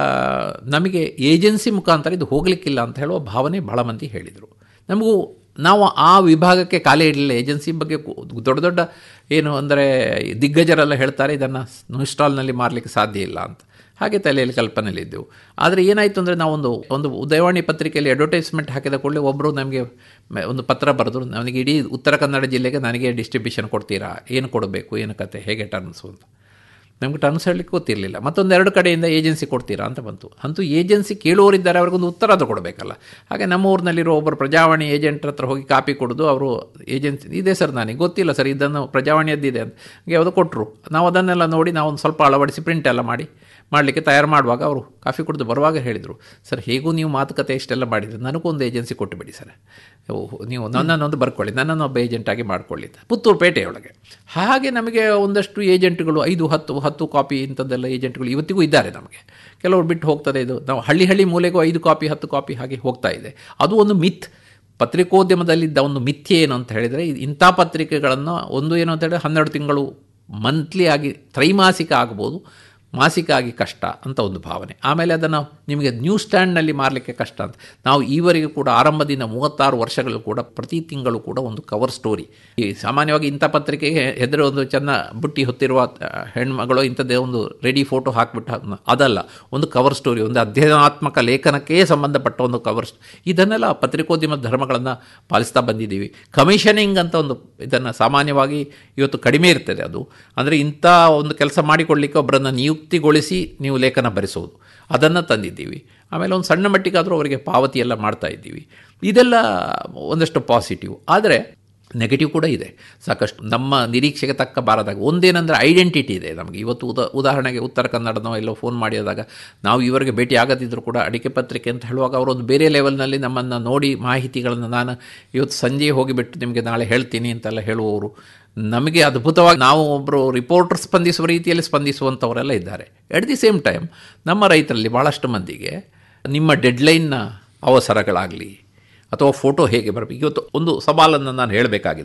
ನಮಗೆ ಏಜೆನ್ಸಿ ಮುಖಾಂತರ ಇದು ಹೋಗಲಿಕ್ಕಿಲ್ಲ ಅಂತ ಹೇಳುವ ಭಾವನೆ ಭಾಳ ಮಂದಿ ಹೇಳಿದರು ನಮಗೂ ನಾವು ಆ ವಿಭಾಗಕ್ಕೆ ಕಾಲೇ ಇಡಲಿಲ್ಲ ಏಜೆನ್ಸಿ ಬಗ್ಗೆ ಕು- ದೊಡ್ಡ ದೊಡ್ಡ ಏನು ಅಂದರೆ ದಿಗ್ಗಜರೆಲ್ಲ ಹೇಳ್ತಾರೆ ಇದನ್ನು ಸ್ಟಾಲ್ನಲ್ಲಿ ಮಾರಲಿಕ್ಕೆ ಸಾಧ್ಯ ಇಲ್ಲ ಅಂತ ಹಾಗೆ ತಲೆಯಲ್ಲಿ ಕಲ್ಪನೆಯಲ್ಲಿದ್ದೆವು ಆದರೆ ಏನಾಯಿತು ಅಂದರೆ ನಾವೊಂದು ಒಂದು ಉದಯವಾಣಿ ಪತ್ರಿಕೆಯಲ್ಲಿ ಅಡ್ವರ್ಟೈಸ್ಮೆಂಟ್ ಹಾಕಿದ ಕೂಡಲೇ ಒಬ್ಬರು ನಮಗೆ ಮ- ಒಂದು ಪತ್ರ ಬರೆದ್ರು ನನಗೆ ಇಡೀ ಉತ್ತರ ಕನ್ನಡ ಜಿಲ್ಲೆಗೆ ನನಗೆ ಡಿಸ್ಟ್ರಿಬ್ಯೂಷನ್ ಕೊಡ್ತೀರಾ ಏನು ಕೊಡಬೇಕು ಏನು ಕತೆ ಹೇಗೆ ಟರ್ನ್ಸು ಅಂತ ನಮ್ಗೆ ಟರ್ನ್ಸ್ ಹೇಳಲಿಕ್ಕೆ ಗೊತ್ತಿರಲಿಲ್ಲ ಮತ್ತೊಂದು ಎರಡು ಕಡೆಯಿಂದ ಏಜೆನ್ಸಿ ಕೊಡ್ತೀರಾ ಅಂತ ಬಂತು ಅಂತೂ ಏಜೆನ್ಸಿ ಕೇಳುವವರಿದ್ದಾರೆ ಅವ್ರಿಗೊಂದು ಉತ್ತರ ಅದು ಕೊಡಬೇಕಲ್ಲ ಹಾಗೆ ನಮ್ಮ ಊರಿನಲ್ಲಿರೋ ಒಬ್ಬರು ಪ್ರಜಾವಾಣಿ ಏಜೆಂಟ್ರ ಹತ್ರ ಹೋಗಿ ಕಾಪಿ ಕೊಡೋದು ಅವರು ಏಜೆನ್ಸಿ ಇದೆ ಸರ್ ನನಗೆ ಗೊತ್ತಿಲ್ಲ ಸರ್ ಇದನ್ನು ಪ್ರಜಾವಾಣಿಯದ್ದಿದೆ ಅಂತ ಹಾಗೆ ಅದು ಕೊಟ್ಟರು ನಾವು ಅದನ್ನೆಲ್ಲ ನೋಡಿ ನಾವು ಒಂದು ಸ್ವಲ್ಪ ಅಳವಡಿಸಿ ಪ್ರಿಂಟ್ ಎಲ್ಲ ಮಾಡಿ ಮಾಡಲಿಕ್ಕೆ ತಯಾರು ಮಾಡುವಾಗ ಅವರು ಕಾಫಿ ಕುಡಿದು ಬರುವಾಗ ಹೇಳಿದರು ಸರ್ ಹೇಗೂ ನೀವು ಮಾತುಕತೆ ಇಷ್ಟೆಲ್ಲ ಮಾಡಿದರೆ ನನಗೊಂದು ಏಜೆನ್ಸಿ ಕೊಟ್ಟುಬಿಡಿ ಸರ್ ಓಹ್, ನೀವು ನನ್ನನ್ನೊಂದು ಬರ್ಕೊಳ್ಳಿ ನನ್ನನ್ನು ಒಬ್ಬ ಏಜೆಂಟಾಗಿ ಮಾಡ್ಕೊಳ್ಳಿ ಅಂತ ಪುತ್ತೂರು ಪೇಟೆಯೊಳಗೆ ಹಾಗೆ ನಮಗೆ ಒಂದಷ್ಟು ಏಜೆಂಟ್ಗಳು ಐದು ಹತ್ತು ಹತ್ತು ಕಾಪಿ ಇಂಥದ್ದೆಲ್ಲ ಏಜೆಂಟ್ಗಳು ಇವತ್ತಿಗೂ ಇದ್ದಾರೆ ನಮಗೆ ಕೆಲವರು ಬಿಟ್ಟು ಹೋಗ್ತದೆ ಇದು ನಾವು ಹಳ್ಳಿ ಹಳ್ಳಿ ಮೂಲೆಗೂ ಐದು ಕಾಪಿ ಹತ್ತು ಕಾಪಿ ಹಾಗೆ ಹೋಗ್ತಾ ಇದೆ ಅದು ಒಂದು ಮಿತ್ ಪತ್ರಿಕೋದ್ಯಮದಲ್ಲಿದ್ದ ಒಂದು ಮಿಥ್ಯೆ ಏನು ಅಂತ ಹೇಳಿದರೆ ಇಂಥ ಪತ್ರಿಕೆಗಳನ್ನು ಒಂದು ಏನು ಅಂತ ಹೇಳಿದ್ರೆ ಹನ್ನೆರಡು ತಿಂಗಳು ಮಂತ್ಲಿ ಆಗಿ ತ್ರೈಮಾಸಿಕ ಆಗ್ಬೋದು ಮಾಸಿಕ ಆಗಿ ಕಷ್ಟ ಅಂತ ಒಂದು ಭಾವನೆ ಆಮೇಲೆ ಅದನ್ನು ನಿಮಗೆ ನ್ಯೂಸ್ ಸ್ಟ್ಯಾಂಡ್ನಲ್ಲಿ ಮಾರಲಿಕ್ಕೆ ಕಷ್ಟ ಅಂತ ನಾವು ಈವರೆಗೂ ಕೂಡ ಆರಂಭದಿಂದ ಮೂವತ್ತಾರು ವರ್ಷಗಳು ಕೂಡ ಪ್ರತಿ ತಿಂಗಳು ಕೂಡ ಒಂದು ಕವರ್ ಸ್ಟೋರಿ ಈ ಸಾಮಾನ್ಯವಾಗಿ ಇಂಥ ಪತ್ರಿಕೆಗೆ ಹೆದರು ಒಂದು ಚೆನ್ನ ಬುಟ್ಟಿ ಹೊತ್ತಿರುವ ಆ, ಹೆಣ್ಮಗಳು ಇಂಥದ್ದೇ ಒಂದು ರೆಡಿ ಫೋಟೋ ಹಾಕಿಬಿಟ್ಟು ಅದಲ್ಲ ಒಂದು ಕವರ್ ಸ್ಟೋರಿ ಒಂದು ಅಧ್ಯಯನಾತ್ಮಕ ಲೇಖನಕ್ಕೆ ಸಂಬಂಧಪಟ್ಟ ಒಂದು ಕವರ್ ಇದನ್ನೆಲ್ಲ ಪತ್ರಿಕೋದ್ಯಮದ ಧರ್ಮಗಳನ್ನು ಪಾಲಿಸ್ತಾ ಬಂದಿದ್ದೀವಿ ಕಮಿಷನಿಂಗ್ ಅಂತ ಒಂದು ಇದನ್ನು ಸಾಮಾನ್ಯವಾಗಿ ಇವತ್ತು ಕಡಿಮೆ ಇರ್ತದೆ ಅದು ಅಂದರೆ ಇಂಥ ಒಂದು ಕೆಲಸ ಮಾಡಿಕೊಳ್ಳಿಕ್ಕೆ ಒಬ್ಬರನ್ನು ನಿಯುಕ್ತಿಗೊಳಿಸಿ ನೀವು ಲೇಖನ ಬರೆಸೋದು ಅದನ್ನು ತಂದಿದ್ದೀವಿ ಆಮೇಲೆ ಒಂದು ಸಣ್ಣ ಮಟ್ಟಿಗಾದರೂ ಅವರಿಗೆ ಪಾವತಿ ಎಲ್ಲ ಮಾಡ್ತಾ ಇದ್ದೀವಿ ಇದೆಲ್ಲ ಒಂದಷ್ಟು ಪಾಸಿಟಿವ್ ಆದರೆ ನೆಗೆಟಿವ್ ಕೂಡ ಇದೆ ಸಾಕಷ್ಟು ನಮ್ಮ ನಿರೀಕ್ಷೆಗೆ ತಕ್ಕ ಬಾರದಾಗ ಒಂದೇನೆಂದರೆ ಐಡೆಂಟಿಟಿ ಇದೆ ನಮಗೆ ಇವತ್ತು ಉದಾ ಉದಾಹರಣೆಗೆ ಉತ್ತರ ಕನ್ನಡನೋ ಎಲ್ಲೋ ಫೋನ್ ಮಾಡಿದಾಗ ನಾವು ಇವರಿಗೆ ಭೇಟಿ ಆಗದಿದ್ದರೂ ಕೂಡ ಅಡಿಕೆ ಪತ್ರಿಕೆ ಅಂತ ಹೇಳುವಾಗ ಅವರೊಂದು ಬೇರೆ ಲೆವೆಲ್ನಲ್ಲಿ ನಮ್ಮನ್ನು ನೋಡಿ ಮಾಹಿತಿಗಳನ್ನು ನಾನು ಇವತ್ತು ಸಂಜೆ ಹೋಗಿಬಿಟ್ಟು ನಿಮಗೆ ನಾಳೆ ಹೇಳ್ತೀನಿ ಅಂತೆಲ್ಲ ಹೇಳುವವರು ನಮಗೆ ಅದ್ಭುತವಾಗಿ ನಾವು ಒಬ್ಬರು ರಿಪೋರ್ಟರ್ ಸ್ಪಂದಿಸುವ ರೀತಿಯಲ್ಲಿ ಸ್ಪಂದಿಸುವಂಥವರೆಲ್ಲ ಇದ್ದಾರೆ ಎಟ್ ದಿ ಸೇಮ್ ಟೈಮ್ ನಮ್ಮ ರೈತರಲ್ಲಿ ಭಾಳಷ್ಟು ಮಂದಿಗೆ ನಿಮ್ಮ ಡೆಡ್ಲೈನ್ನ ಅವಸರಗಳಾಗಲಿ ಅಥವಾ ಫೋಟೋ ಹೇಗೆ ಬರಬೇಕು ಇವತ್ತು ಒಂದು ಸವಾಲನ್ನು ನಾನು ಹೇಳಬೇಕಾಗಿದೆ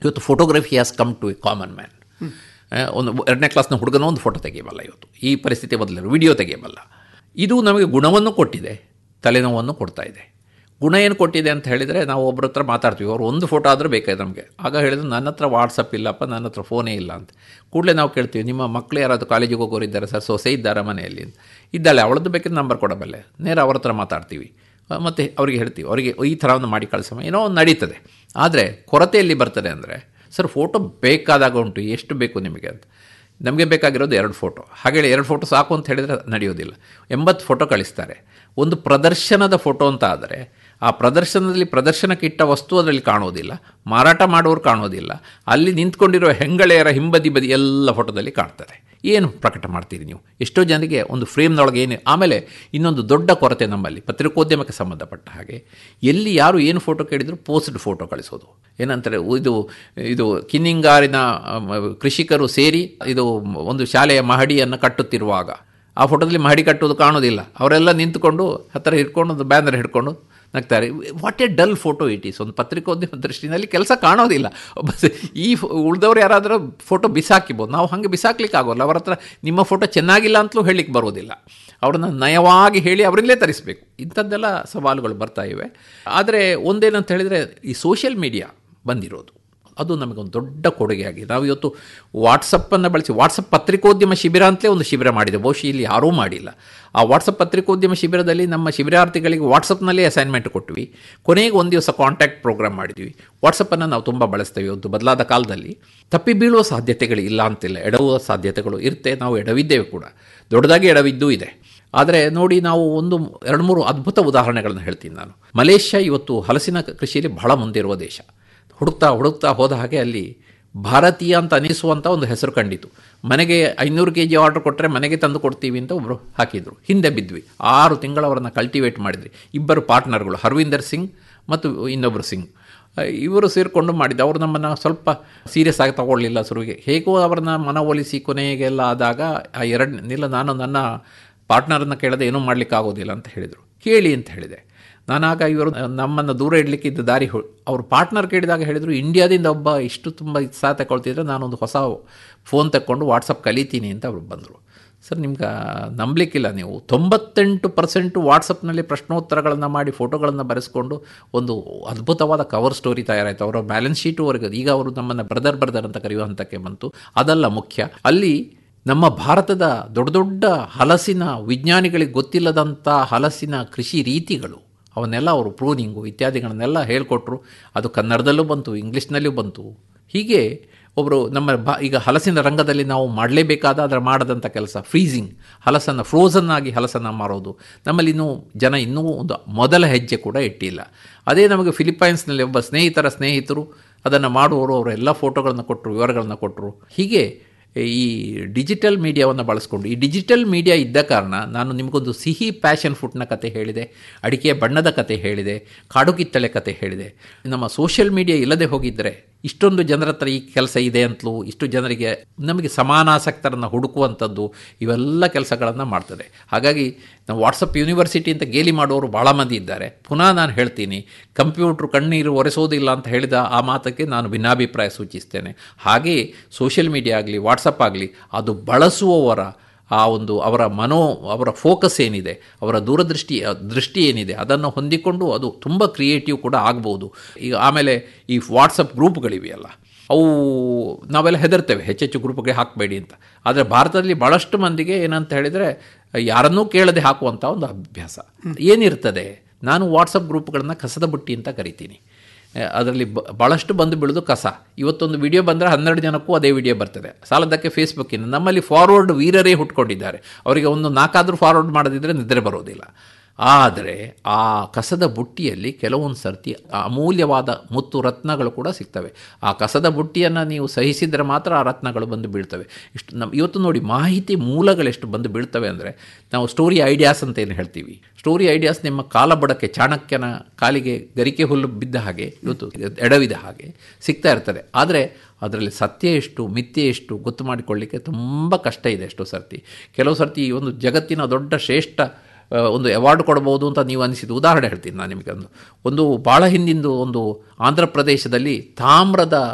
ಇವತ್ತು photography has come to a common man ಒಂದು ಎರಡನೇ ಕ್ಲಾಸ್ನ ಹುಡುಗನ ಒಂದು ಫೋಟೋ ತೆಗೆಯಬಲ್ಲ ಇವತ್ತು ಈ ಪರಿಸ್ಥಿತಿ ಬದಲು ವಿಡಿಯೋ ತೆಗೆಯಬಲ್ಲ ಇದು ನಮಗೆ ಗುಣವನ್ನು ಕೊಟ್ಟಿದೆ ತಲೆನೋವನ್ನು ಕೊಡ್ತಾ ಇದೆ ಗುಣ ಏನು ಕೊಟ್ಟಿದೆ ಅಂತ ಹೇಳಿದರೆ ನಾವು ಒಬ್ಬರ ಹತ್ರ ಮಾತಾಡ್ತೀವಿ ಅವ್ರು ಒಂದು ಫೋಟೋ ಆದರೂ ಬೇಕಾಗಿದೆ ನಮಗೆ ಆಗ ಹೇಳಿದ್ರು ನನ್ನ ಹತ್ರ ವಾಟ್ಸಪ್ ಇಲ್ಲಪ್ಪ ನನ್ನ ಹತ್ರ ಫೋನೇ ಇಲ್ಲ ಅಂತ ಕೂಡಲೇ ನಾವು ಕೇಳ್ತೀವಿ ನಿಮ್ಮ ಮಕ್ಕಳು ಯಾರಾದರೂ ಕಾಲೇಜಿಗೆ ಹೋಗೋರು ಇದ್ದಾರೆ ಸರ್ ಸೊಸೆ ಇದ್ದಾರೆ ಮನೆಯಲ್ಲಿ ಅಂತ ಇದ್ದಾಳೆ ಅವಳದ್ದು ಬೇಕಿದ್ರೆ ನಂಬರ್ ಕೊಡಬಲ್ಲೆ ನೇರ ಅವ್ರ ಹತ್ರ ಮಾತಾಡ್ತೀವಿ ಮತ್ತು ಅವರಿಗೆ ಹೇಳ್ತೀವಿ ಅವರಿಗೆ ಈ ಥರ ಒಂದು ಮಾಡಿ ಕಳಿಸಮ್ಮ ಏನೋ ಒಂದು ನಡೀತದೆ ಆದರೆ ಕೊರತೆ ಎಲ್ಲಿ ಬರ್ತದೆ ಅಂದರೆ ಸರ್ ಫೋಟೋ ಬೇಕಾದಾಗ ಉಂಟು ಎಷ್ಟು ಬೇಕು ನಿಮಗೆ ಅಂತ ನಮಗೆ ಬೇಕಾಗಿರೋದು ಎರಡು ಫೋಟೋ ಹಾಗೆ ಎರಡು ಫೋಟೋ ಸಾಕು ಅಂತ ಹೇಳಿದರೆ ನಡೆಯೋದಿಲ್ಲ ಎಂಬತ್ತು ಫೋಟೋ ಕಳಿಸ್ತಾರೆ ಒಂದು ಪ್ರದರ್ಶನದ ಫೋಟೋ ಅಂತ ಆದರೆ ಆ ಪ್ರದರ್ಶನದಲ್ಲಿ ಪ್ರದರ್ಶನಕ್ಕೆ ಇಟ್ಟ ವಸ್ತು ಅದರಲ್ಲಿ ಕಾಣೋದಿಲ್ಲ ಮಾರಾಟ ಮಾಡೋರು ಕಾಣೋದಿಲ್ಲ ಅಲ್ಲಿ ನಿಂತ್ಕೊಂಡಿರೋ ಹೆಂಗಳೆಯರ ಹಿಂಬದಿ ಬದಿ ಎಲ್ಲ ಫೋಟೋದಲ್ಲಿ ಕಾಣ್ತದೆ ಏನು ಪ್ರಕಟ ಮಾಡ್ತೀರಿ ನೀವು ಎಷ್ಟೋ ಜನರಿಗೆ ಒಂದು ಫ್ರೇಮ್ನೊಳಗೆ ಏನು ಆಮೇಲೆ ಇನ್ನೊಂದು ದೊಡ್ಡ ಕೊರತೆ ನಮ್ಮಲ್ಲಿ ಪತ್ರಿಕೋದ್ಯಮಕ್ಕೆ ಸಂಬಂಧಪಟ್ಟ ಹಾಗೆ ಎಲ್ಲಿ ಯಾರು ಏನು ಫೋಟೋ ಕೇಳಿದ್ರು ಪೋಸ್ಡ್ ಫೋಟೋ ಕಳಿಸೋದು ಏನಂತಾರೆ ಇದು ಇದು ಕಿನ್ನಿಂಗಾರಿನ ಅಮ್, ಕೃಷಿಕರು ಸೇರಿ ಇದು ಒಂದು ಶಾಲೆಯ ಮಹಡಿಯನ್ನು ಕಟ್ಟುತ್ತಿರುವಾಗ ಆ ಫೋಟೋದಲ್ಲಿ ಮಹಡಿ ಕಟ್ಟುವುದು ಕಾಣೋದಿಲ್ಲ ಅವರೆಲ್ಲ ನಿಂತುಕೊಂಡು ಹತ್ತಿರ ಹಿಡ್ಕೊಂಡು ಒಂದು ಬ್ಯಾನರ್ ಹಿಡ್ಕೊಂಡು ನಗ್ತಾರೆ what a dull photo it is ಒಂದು ಪತ್ರಿಕೋದ್ಯಮ ದೃಷ್ಟಿನಲ್ಲಿ ಕೆಲಸ ಕಾಣೋದಿಲ್ಲ ಒಬ್ಬ ಸ- ಈ ಉಳಿದವ್ರು ಯಾರಾದರೂ ಫೋಟೋ ಬಿಸಾಕಿಬೋದು ನಾವು ಹಾಗೆ ಬಿಸಾಕ್ಲಿಕ್ಕೆ ಆಗೋಲ್ಲ ಅವರ ಹತ್ರ ನಿಮ್ಮ ಫೋಟೋ ಚೆನ್ನಾಗಿಲ್ಲ ಅಂತಲೂ ಹೇಳಲಿಕ್ಕೆ ಬರೋದಿಲ್ಲ ಅವ್ರನ್ನ ನಯವಾಗಿ ಹೇಳಿ ಅವರಲ್ಲೇ ತರಿಸಬೇಕು ಇಂಥದ್ದೆಲ್ಲ ಸವಾಲುಗಳು ಬರ್ತಾ ಇವೆ ಆದರೆ ಒಂದೇನಂತ ಹೇಳಿದರೆ ಈ ಸೋಷಿಯಲ್ ಮೀಡಿಯಾ ಬಂದಿರೋದು ಅದು ನಮಗೊಂದು ದೊಡ್ಡ ಕೊಡುಗೆಯಾಗಿದೆ ನಾವು ಇವತ್ತು ವಾಟ್ಸಪ್ಪನ್ನು ಬಳಸಿ ವಾಟ್ಸಪ್ ಪತ್ರಿಕೋದ್ಯಮ ಶಿಬಿರ ಅಂತಲೇ ಒಂದು ಶಿಬಿರ ಮಾಡಿದೆ ಬಹುಶಃ ಇಲ್ಲಿ ಯಾರೂ ಮಾಡಿಲ್ಲ ಆ ವಾಟ್ಸಪ್ ಪತ್ರಿಕೋದ್ಯಮ ಶಿಬಿರದಲ್ಲಿ ನಮ್ಮ ಶಿಬಿರಾರ್ಥಿಗಳಿಗೆ ವಾಟ್ಸಪ್ನಲ್ಲೇ ಅಸೈನ್ಮೆಂಟ್ ಕೊಟ್ವಿ ಕೊನೆಗೆ ಒಂದು ದಿವಸ ಕಾಂಟ್ಯಾಕ್ಟ್ ಪ್ರೋಗ್ರಾಮ್ ಮಾಡಿದ್ವಿ ವಾಟ್ಸಪ್ಪನ್ನು ನಾವು ತುಂಬ ಬಳಸ್ತೇವೆ ಒಂದು ಬದಲಾದ ಕಾಲದಲ್ಲಿ ತಪ್ಪಿ ಬೀಳುವ ಸಾಧ್ಯತೆಗಳು ಇಲ್ಲ ಅಂತಿಲ್ಲ ಎಡವುವ ಸಾಧ್ಯತೆಗಳು ಇರುತ್ತೆ ನಾವು ಎಡವಿದ್ದೇವೆ ಕೂಡ ದೊಡ್ಡದಾಗಿ ಎಡವಿದ್ದೂ ಇದೆ ಆದರೆ ನೋಡಿ ನಾವು ಒಂದು ಎರಡು ಮೂರು ಅದ್ಭುತ ಉದಾಹರಣೆಗಳನ್ನು ಹೇಳ್ತೀನಿ ನಾನು ಮಲೇಷ್ಯಾ ಇವತ್ತು ಹಲಸಿನ ಕೃಷಿಯಲ್ಲಿ ಬಹಳ ಮುಂದಿರುವ ದೇಶ ಹುಡುಕ್ತಾ ಹುಡುಕ್ತಾ ಹೋದ ಹಾಗೆ ಅಲ್ಲಿ ಭಾರತೀಯ ಅಂತ ಅನಿಸುವಂಥ ಒಂದು ಹೆಸರು ಕಂಡಿತು ಮನೆಗೆ ಐನೂರು ಕೆ ಜಿ ಆರ್ಡರ್ ಕೊಟ್ಟರೆ ಮನೆಗೆ ತಂದು ಕೊಡ್ತೀವಿ ಅಂತ ಒಬ್ಬರು ಹಾಕಿದರು ಹಿಂದೆ ಬಿದ್ವಿ ಆರು ತಿಂಗಳು ಅವರನ್ನು ಕಲ್ಟಿವೇಟ್ ಮಾಡಿದ್ವಿ ಇಬ್ಬರು ಪಾರ್ಟ್ನರ್ಗಳು ಹರ್ವಿಂದರ್ ಸಿಂಗ್ ಮತ್ತು ಇನ್ನೊಬ್ಬರು ಸಿಂಗ್ ಇವರು ಸೇರಿಕೊಂಡು ಮಾಡಿದ್ದು ಅವರು ನಮ್ಮನ್ನು ಸ್ವಲ್ಪ ಸೀರಿಯಸ್ ಆಗಿ ತಗೊಳ್ಳಿಲ್ಲ ಶುರುವಿಗೆ ಹೇಗೋ ಅವರನ್ನ ಮನವೊಲಿಸಿ ಕೊನೆಗೆಲ್ಲ ಆದಾಗ ಆ ಎರಡು ಇಲ್ಲ ನಾನು ನನ್ನ ಪಾರ್ಟ್ನರನ್ನು ಕೇಳದೆ ಏನೂ ಮಾಡಲಿಕ್ಕೆ ಆಗೋದಿಲ್ಲ ಅಂತ ಹೇಳಿದರು ಕೇಳಿ ಅಂತ ಹೇಳಿದೆ ನಾನಾಗ ಇವರು ನಮ್ಮನ್ನು ದೂರ ಇಡಲಿಕ್ಕೆ ಇದ್ದ ದಾರಿ ಹೊ- ಅವ್ರ ಪಾರ್ಟ್ನರ್ ಕೇಳಿದಾಗ ಹೇಳಿದರು ಇಂಡಿಯಾದಿಂದ ಒಬ್ಬ ಇಷ್ಟು ತುಂಬ ಉತ್ಸಾಹ ತಗೊಳ್ತಿದ್ರೆ ನಾನೊಂದು ಹೊಸ ಫೋನ್ ತಗೊಂಡು ವಾಟ್ಸಪ್ ಕಲಿತೀನಿ ಅಂತ ಅವರು ಬಂದರು ಸರ್ ನಿಮ್ಗೆ ನಂಬಲಿಕ್ಕಿಲ್ಲ ನೀವು ತೊಂಬತ್ತೆಂಟು ಪರ್ಸೆಂಟು ವಾಟ್ಸಪ್ನಲ್ಲಿ ಪ್ರಶ್ನೋತ್ತರಗಳನ್ನು ಮಾಡಿ ಫೋಟೋಗಳನ್ನು ಬರೆಸ್ಕೊಂಡು ಒಂದು ಅದ್ಭುತವಾದ ಕವರ್ ಸ್ಟೋರಿ ತಯಾರಾಯಿತು ಅವರ ಬ್ಯಾಲೆನ್ಸ್ ಶೀಟು ವರೆಗೆ ಈಗ ಅವರು ನಮ್ಮನ್ನು ಬ್ರದರ್ ಬ್ರದರ್ ಅಂತ ಕರೆಯುವ ಹಂತಕ್ಕೆ ಬಂತು ಅದಲ್ಲ ಮುಖ್ಯ ಅಲ್ಲಿ ನಮ್ಮ ಭಾರತದ ದೊಡ್ಡ ದೊಡ್ಡ ಹಲಸಿನ ವಿಜ್ಞಾನಿಗಳಿಗೆ ಗೊತ್ತಿಲ್ಲದಂಥ ಹಲಸಿನ ಕೃಷಿ ರೀತಿಗಳು ಅವನ್ನೆಲ್ಲ ಅವರು ಪ್ರೂನಿಂಗು ಇತ್ಯಾದಿಗಳನ್ನೆಲ್ಲ ಹೇಳಿಕೊಟ್ರು ಅದು ಕನ್ನಡದಲ್ಲೂ ಬಂತು ಇಂಗ್ಲೀಷ್ನಲ್ಲೂ ಬಂತು ಹೀಗೆ ಒಬ್ಬರು ನಮ್ಮ ಬಾ ಈಗ ಹಲಸಿನ ರಂಗದಲ್ಲಿ ನಾವು ಮಾಡಲೇಬೇಕಾದ ಅದರ ಮಾಡದಂಥ ಕೆಲಸ ಫ್ರೀಸಿಂಗ್ ಹಲಸನ್ನು ಫ್ರೋಝನ್ ಆಗಿ ಹಲಸನ್ನು ಮಾರೋದು ನಮ್ಮಲ್ಲಿ ಇನ್ನೂ ಜನ ಇನ್ನೂ ಒಂದು ಮೊದಲ ಹೆಜ್ಜೆ ಕೂಡ ಇಟ್ಟಿಲ್ಲ ಅದೇ ನಮಗೆ ಫಿಲಿಪೈನ್ಸ್ನಲ್ಲಿ ಒಬ್ಬ ಸ್ನೇಹಿತರ ಸ್ನೇಹಿತರು ಅದನ್ನು ಮಾಡುವವರು ಅವರು ಎಲ್ಲ ಫೋಟೋಗಳನ್ನು ಕೊಟ್ಟರು ವಿವರಗಳನ್ನು ಕೊಟ್ಟರು ಹೀಗೆ ಈ ಡಿಜಿಟಲ್ ಮೀಡಿಯಾವನ್ನು ಬಳಸ್ಕೊಂಡು ಈ ಡಿಜಿಟಲ್ ಮೀಡಿಯಾ ಇದ್ದ ಕಾರಣ ನಾನು ನಿಮಗೊಂದು ಸಿಹಿ ಪ್ಯಾಷನ್ ಫುಡ್ನ ಕತೆ ಹೇಳಿದೆ ಅಡಿಕೆಯ ಬಣ್ಣದ ಕತೆ ಹೇಳಿದೆ ಕಾಡು ಕಿತ್ತಳೆ ಕತೆ ಹೇಳಿದೆ ನಮ್ಮ ಸೋಷಿಯಲ್ ಮೀಡಿಯಾ ಇಲ್ಲದೆ ಹೋಗಿದ್ದರೆ ಇಷ್ಟೊಂದು ಜನರ ಹತ್ರ ಈ ಕೆಲಸ ಇದೆ ಅಂತಲೂ ಇಷ್ಟು ಜನರಿಗೆ ನಮಗೆ ಸಮಾನಾಸಕ್ತರನ್ನು ಹುಡುಕುವಂಥದ್ದು ಇವೆಲ್ಲ ಕೆಲಸಗಳನ್ನು ಮಾಡ್ತದೆ ಹಾಗಾಗಿ ನಾವು ವಾಟ್ಸಪ್ ಯೂನಿವರ್ಸಿಟಿ ಅಂತ ಗೇಲಿ ಮಾಡುವವರು ಭಾಳ ಮಂದಿ ಇದ್ದಾರೆ ಪುನಃ ನಾನು ಹೇಳ್ತೀನಿ ಕಂಪ್ಯೂಟ್ರ್ ಕಣ್ಣೀರು ಒರೆಸೋದಿಲ್ಲ ಅಂತ ಹೇಳಿದ ಆ ಮಾತಕ್ಕೆ ನಾನು ಭಿನ್ನಾಭಿಪ್ರಾಯ ಸೂಚಿಸ್ತೇನೆ ಹಾಗೆಯೇ ಸೋಷಿಯಲ್ ಮೀಡಿಯಾ ಆಗಲಿ ವಾಟ್ಸಪ್ ಆಗಲಿ ಅದು ಬಳಸುವವರ ಆ ಒಂದು ಅವರ ಮನೋ ಅವರ ಫೋಕಸ್ ಏನಿದೆ ಅವರ ದೂರದೃಷ್ಟಿ ದೃಷ್ಟಿ ಏನಿದೆ ಅದನ್ನು ಹೊಂದಿಕೊಂಡು ಅದು ತುಂಬ ಕ್ರಿಯೇಟಿವ್ ಕೂಡ ಆಗ್ಬೋದು ಈಗ ಆಮೇಲೆ ಈ ವಾಟ್ಸಪ್ ಗ್ರೂಪ್ಗಳಿವೆಯಲ್ಲ ಅವು ನಾವೆಲ್ಲ ಹೆದರ್ತೇವೆ ಹೆಚ್ಚೆಚ್ಚು ಗ್ರೂಪ್ಗೆ ಹಾಕಬೇಡಿ ಅಂತ ಆದರೆ ಭಾರತದಲ್ಲಿ ಭಾಳಷ್ಟು ಮಂದಿಗೆ ಏನಂತ ಹೇಳಿದರೆ ಯಾರನ್ನೂ ಕೇಳದೆ ಹಾಕುವಂಥ ಒಂದು ಅಭ್ಯಾಸ ಏನಿರ್ತದೆ ನಾನು ವಾಟ್ಸಪ್ ಗ್ರೂಪ್ಗಳನ್ನು ಕಸದ ಬುಟ್ಟಿ ಅಂತ ಕರಿತೀನಿ ಅದರಲ್ಲಿ ಬ ಭಾಳಷ್ಟು ಬಂದು ಬೀಳೋದು ಕಸ ಇವತ್ತೊಂದು ವಿಡಿಯೋ ಬಂದರೆ ಹನ್ನೆರಡು ಜನಕ್ಕೂ ಅದೇ ವಿಡಿಯೋ ಬರ್ತದೆ ಸಾಲದಕ್ಕೆ ಫೇಸ್ಬುಕ್ಕಿನ ನಮ್ಮಲ್ಲಿ ಫಾರ್ವರ್ಡ್ ವೀರರೇ ಹುಟ್ಕೊಂಡಿದ್ದಾರೆ ಅವರಿಗೆ ಒಂದು ನಾಲ್ಕಾದರೂ ಫಾರ್ವರ್ಡ್ ಮಾಡದಿದ್ದರೆ ನಿದ್ರೆ ಬರೋದಿಲ್ಲ ಆದರೆ ಆ ಕಸದ ಬುಟ್ಟಿಯಲ್ಲಿ ಕೆಲವೊಂದು ಸರ್ತಿ ಅಮೂಲ್ಯವಾದ ಮುತ್ತು ರತ್ನಗಳು ಕೂಡ ಸಿಗ್ತವೆ ಆ ಕಸದ ಬುಟ್ಟಿಯನ್ನು ನೀವು ಸಹಿಸಿದರೆ ಮಾತ್ರ ಆ ರತ್ನಗಳು ಬಂದು ಬೀಳ್ತವೆ ಇಷ್ಟು ನಮ್ಮ ಇವತ್ತು ನೋಡಿ ಮಾಹಿತಿ ಮೂಲಗಳೆಷ್ಟು ಬಂದು ಬೀಳ್ತವೆ ಅಂದರೆ ನಾವು ಸ್ಟೋರಿ ಐಡಿಯಾಸ್ ಅಂತ ಏನು ಹೇಳ್ತೀವಿ ಸ್ಟೋರಿ ಐಡಿಯಾಸ್ ನಿಮ್ಮ ಕಾಲ ಬುಡಕ್ಕೆ ಚಾಣಕ್ಯನ ಕಾಲಿಗೆ ಗರಿಕೆ ಹುಲ್ಲು ಬಿದ್ದ ಹಾಗೆ ಇವತ್ತು ಎಡವಿದ ಹಾಗೆ ಸಿಗ್ತಾ ಇರ್ತದೆ ಆದರೆ ಅದರಲ್ಲಿ ಸತ್ಯ ಎಷ್ಟು ಮಿಥ್ಯೆ ಎಷ್ಟು ಗೊತ್ತು ಮಾಡಿಕೊಳ್ಳಿಕ್ಕೆ ತುಂಬ ಕಷ್ಟ ಇದೆ ಎಷ್ಟೋ ಸರ್ತಿ ಕೆಲವು ಸರ್ತಿ ಈ ಒಂದು ಜಗತ್ತಿನ ದೊಡ್ಡ ಶ್ರೇಷ್ಠ ಒಂದು ಅವಾರ್ಡ್ ಕೊಡ್ಬೋದು ಅಂತ ನೀವು ಅನಿಸಿದ್ದು ಉದಾಹರಣೆ ಹೇಳ್ತೀನಿ ನಾನು ನಿಮಗೆ ಒಂದು ಒಂದು ಭಾಳ ಹಿಂದಿಂದು ಒಂದು ಆಂಧ್ರ ಪ್ರದೇಶದಲ್ಲಿ ತಾಮ್ರದ